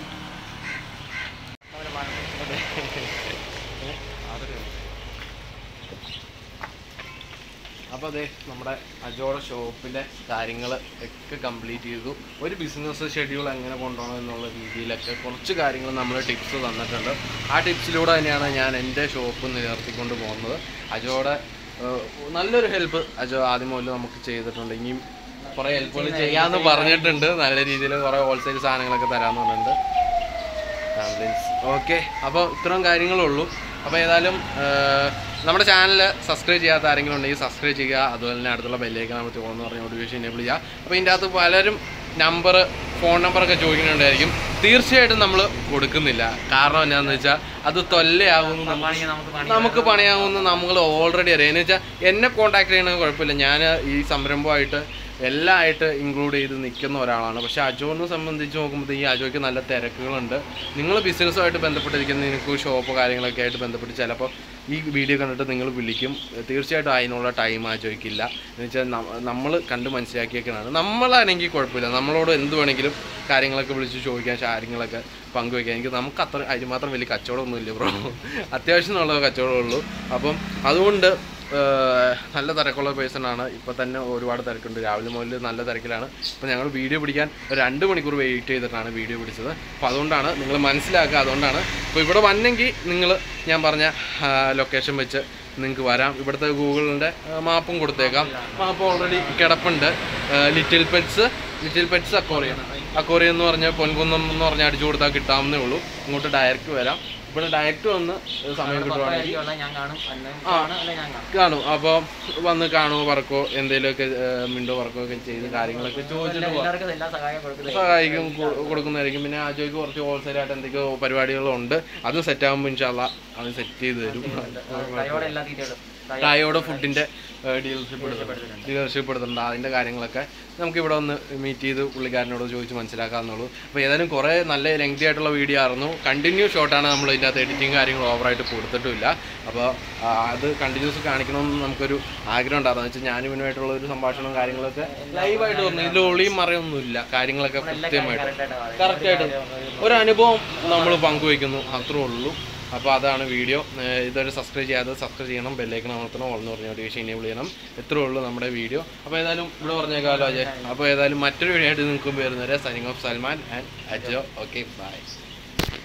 അപ്പോൾ അതെ നമ്മുടെ അജോയുടെ ഷോപ്പിലെ കാര്യങ്ങൾ ഒക്കെ കംപ്ലീറ്റ് ചെയ്തു ഒരു ബിസിനസ് ഷെഡ്യൂൾ എങ്ങനെ കൊണ്ടുപോകണം എന്നുള്ള രീതിയിലൊക്കെ കുറച്ച് കാര്യങ്ങൾ നമ്മൾ ടിപ്സ് തന്നിട്ടുണ്ട് ആ ടിപ്സിലൂടെ തന്നെയാണ് ഞാൻ എൻ്റെ ഷോപ്പ് നിലനിർത്തിക്കൊണ്ട് പോകുന്നത് അജോയുടെ ഏഹ്, നല്ലൊരു ഹെൽപ്പ് അജോ ആദ്യം മുതൽ നമുക്ക് ചെയ്തിട്ടുണ്ട് ഇനിയും കുറെ ഹെൽപ്പുകൾ ചെയ്യാന്ന് പറഞ്ഞിട്ടുണ്ട് നല്ല രീതിയിൽ കുറെ ഹോൾസെയിൽ സാധനങ്ങളൊക്കെ തരാന്ന് പറഞ്ഞിട്ടുണ്ട് ഓക്കെ അപ്പോൾ ഇത്രയും കാര്യങ്ങളേ ഉള്ളൂ അപ്പോൾ ഏതായാലും ആ, നമ്മുടെ ചാനൽ സബ്സ്ക്രൈബ് ചെയ്യാത്ത ആരെങ്കിലും ഉണ്ടെങ്കിൽ സബ്സ്ക്രൈബ് ചെയ്യുക അതുപോലെ തന്നെ അടുത്തുള്ള ബെല്ലേക്ക് നമ്മൾ തോന്നുന്നു പറഞ്ഞ നോട്ടിഫിക്കേഷൻ എനേബിൾ ചെയ്യുക അപ്പോൾ ഇതിൻ്റെ അകത്ത് പലരും നമ്പർ ഫോൺ നമ്പറൊക്കെ ചോദിക്കുന്നുണ്ടായിരിക്കും തീർച്ചയായിട്ടും നമ്മൾ കൊടുക്കുന്നില്ല കാരണം എന്നാന്ന് വെച്ചാൽ അത് തൊല്ലയാകുമെന്ന് നമ്മൾ പണിക്ക് നമുക്ക് പണി നമുക്ക് പണിയാവുന്ന നമ്മൾ ഓൾറെഡി അറിയാം എന്ന് വെച്ചാൽ എന്നെ കോൺടാക്ട് ചെയ്യണത് കുഴപ്പമില്ല ഞാൻ ഈ സംരംഭമായിട്ട് എല്ലാം ആയിട്ട് ഇൻക്ലൂഡ് ചെയ്ത് നിൽക്കുന്ന ഒരാളാണ് പക്ഷേ അജോനെ സംബന്ധിച്ച് നോക്കുമ്പോൾ ഈ അജോയ്ക്ക് നല്ല തിരക്കുകളുണ്ട് നിങ്ങൾ ബിസിനസ്സുമായിട്ട് ബന്ധപ്പെട്ടിരിക്കുന്ന നിങ്ങൾക്ക് ഷോപ്പോ കാര്യങ്ങളൊക്കെ ആയിട്ട് ബന്ധപ്പെട്ട് ചിലപ്പോൾ ഈ വീഡിയോ കണ്ടിട്ട് നിങ്ങൾ വിളിക്കും തീർച്ചയായിട്ടും അതിനുള്ള ടൈം അജോയ്ക്കില്ല എന്ന് വെച്ചാൽ നമ്മൾ കണ്ട് മനസ്സിലാക്കിയേക്കാണ് നമ്മളാണെങ്കിൽ കുഴപ്പമില്ല നമ്മളോട് എന്ത് വേണമെങ്കിലും കാര്യങ്ങളൊക്കെ വിളിച്ച് ചോദിക്കാൻ കാര്യങ്ങളൊക്കെ പങ്കുവയ്ക്കാൻ എനിക്ക് നമുക്ക് അത്ര അതിന് മാത്രം വലിയ കച്ചവടമൊന്നുമില്ല ബ്രോ അത്യാവശ്യം ഉള്ള കച്ചവടമേ ഉള്ളൂ അപ്പം അതുകൊണ്ട് ഏഹ്, നല്ല തിരക്കുള്ള പേഴ്സൺ ആണ് ഇപ്പം തന്നെ ഒരുപാട് തിരക്കുണ്ട് രാവിലെ മുതൽ നല്ല തിരക്കിലാണ് ഇപ്പം ഞങ്ങൾ വീഡിയോ പിടിക്കാൻ ഒരു രണ്ട് മണിക്കൂർ വെയിറ്റ് ചെയ്തിട്ടാണ് വീഡിയോ പിടിച്ചത് അപ്പോൾ അതുകൊണ്ടാണ് നിങ്ങൾ മനസ്സിലാക്കുക അതുകൊണ്ടാണ് ഇപ്പോൾ ഇവിടെ വന്നെങ്കിൽ നിങ്ങൾ ഞാൻ പറഞ്ഞ ലൊക്കേഷൻ വെച്ച് നിങ്ങൾക്ക് വരാം ഇവിടുത്തെ ഗൂഗിളിൻ്റെ മാപ്പും കൊടുത്തേക്കാം മാപ്പ് ഓൾറെഡി കിടപ്പുണ്ട് little pets little pets aquarium aquarium എന്ന് പറഞ്ഞാൽ പൊൻകുന്നം എന്ന് പറഞ്ഞാൽ അടിച്ചു കൊടുത്താൽ കിട്ടാവുന്നേ ഉള്ളൂ ഇങ്ങോട്ട് ഡയറക്റ്റ് വരാം ഇവിടെ ഡയറക്റ്റ് വന്ന് സമയം കിട്ടുവാണെങ്കിൽ ഉള്ള ഞാൻ കാണും അന്ന് ആ. കാണും അല്ലെ ഞാൻ കാണും കാണും അപ്പോൾ വന്ന് കാണുമോ പറക്കോ എന്തെങ്കിലുമൊക്കെ ഏഹ്, മിണ്ടോ പറക്കോ ഒക്കെ ചെയ്ത് കാര്യങ്ങളൊക്കെ ചോദിച്ചിട്ട് പോവാം എല്ലാവർക്കും എല്ലാ സഹായം കൊടുക്കുന്നത് സഹായിക്കും കൊ- കൊടുക്കുന്നതായിരിക്കും പിന്നെ അജോയ്ക്ക് കുറച്ച് ഹോൾസെയിൽ ആയിട്ട് എന്തൊക്കെയോ പരിപാടികളുണ്ട് അത് സെറ്റ് ആകുമ്പോൾ ഇൻഷാല്ല അത് സെറ്റ് ചെയ്ത് തരും കൈയോടെ എല്ലാ തീറ്റകളും ടായോടെ ഫുഡിന്റെ ഡീലർഷിപ്പ് എടുത്തിട്ടുണ്ട് ഡീലർഷിപ്പ് എടുത്തിട്ടുണ്ട് അതിന്റെ കാര്യങ്ങളൊക്കെ നമുക്ക് ഇവിടെ ഒന്ന് മീറ്റ് ചെയ്ത് പുള്ളിക്കാരനോട് ചോദിച്ച് മനസ്സിലാക്കാവുന്നുള്ളൂ അപ്പോൾ ഏതായാലും കുറേ നല്ല ലെങ്തി ആയിട്ടുള്ള വീഡിയോ ആയിരുന്നു കണ്ടിന്യൂ ഷോട്ടാണ് നമ്മൾ ഇതിൻ്റെ അകത്ത് എഡിറ്റിംഗ് കാര്യങ്ങൾ ഓവറായിട്ട് കൊടുത്തിട്ടില്ല അപ്പോൾ അത് കണ്ടിന്യൂസ് കാണിക്കണമെന്ന് നമുക്കൊരു ആഗ്രഹം ഉണ്ടായിരുന്നു വെച്ചാൽ ഞാനും ഇവനുമായിട്ടുള്ള ഒരു സംഭാഷണവും കാര്യങ്ങളൊക്കെ ലൈവായിട്ട് വന്നു ഇതിൽ ഒളിയും മറയൊന്നുമില്ല കാര്യങ്ങളൊക്കെ കൃത്യമായിട്ട് കറക്റ്റായിട്ട് ഒരു അനുഭവം നമ്മൾ പങ്കുവയ്ക്കുന്നു അത്രേ ഉള്ളൂ അപ്പോൾ അതാണ് വീഡിയോ ഏഹ് ഇതുവരെ സബ്സ്ക്രൈബ് ചെയ്യാതെ സബ്സ്ക്രൈബ് ചെയ്യണം ബെല്ലൈക്കൺ അമർത്തണം വളർന്നു പറഞ്ഞ നോട്ടിഫിക്കേഷൻ എനേബിൾ ചെയ്യണം എത്രേ ഉള്ളൂ നമ്മുടെ വീഡിയോ അപ്പോൾ ഏതായാലും ഇവിടെ പറഞ്ഞേക്കാലോ അജയ് അപ്പോൾ ഏതായാലും മറ്റൊരു വീഡിയോ ആയിട്ട് നിങ്ങൾക്ക് വരുന്നവരെ signing off Salman and Ajo okay by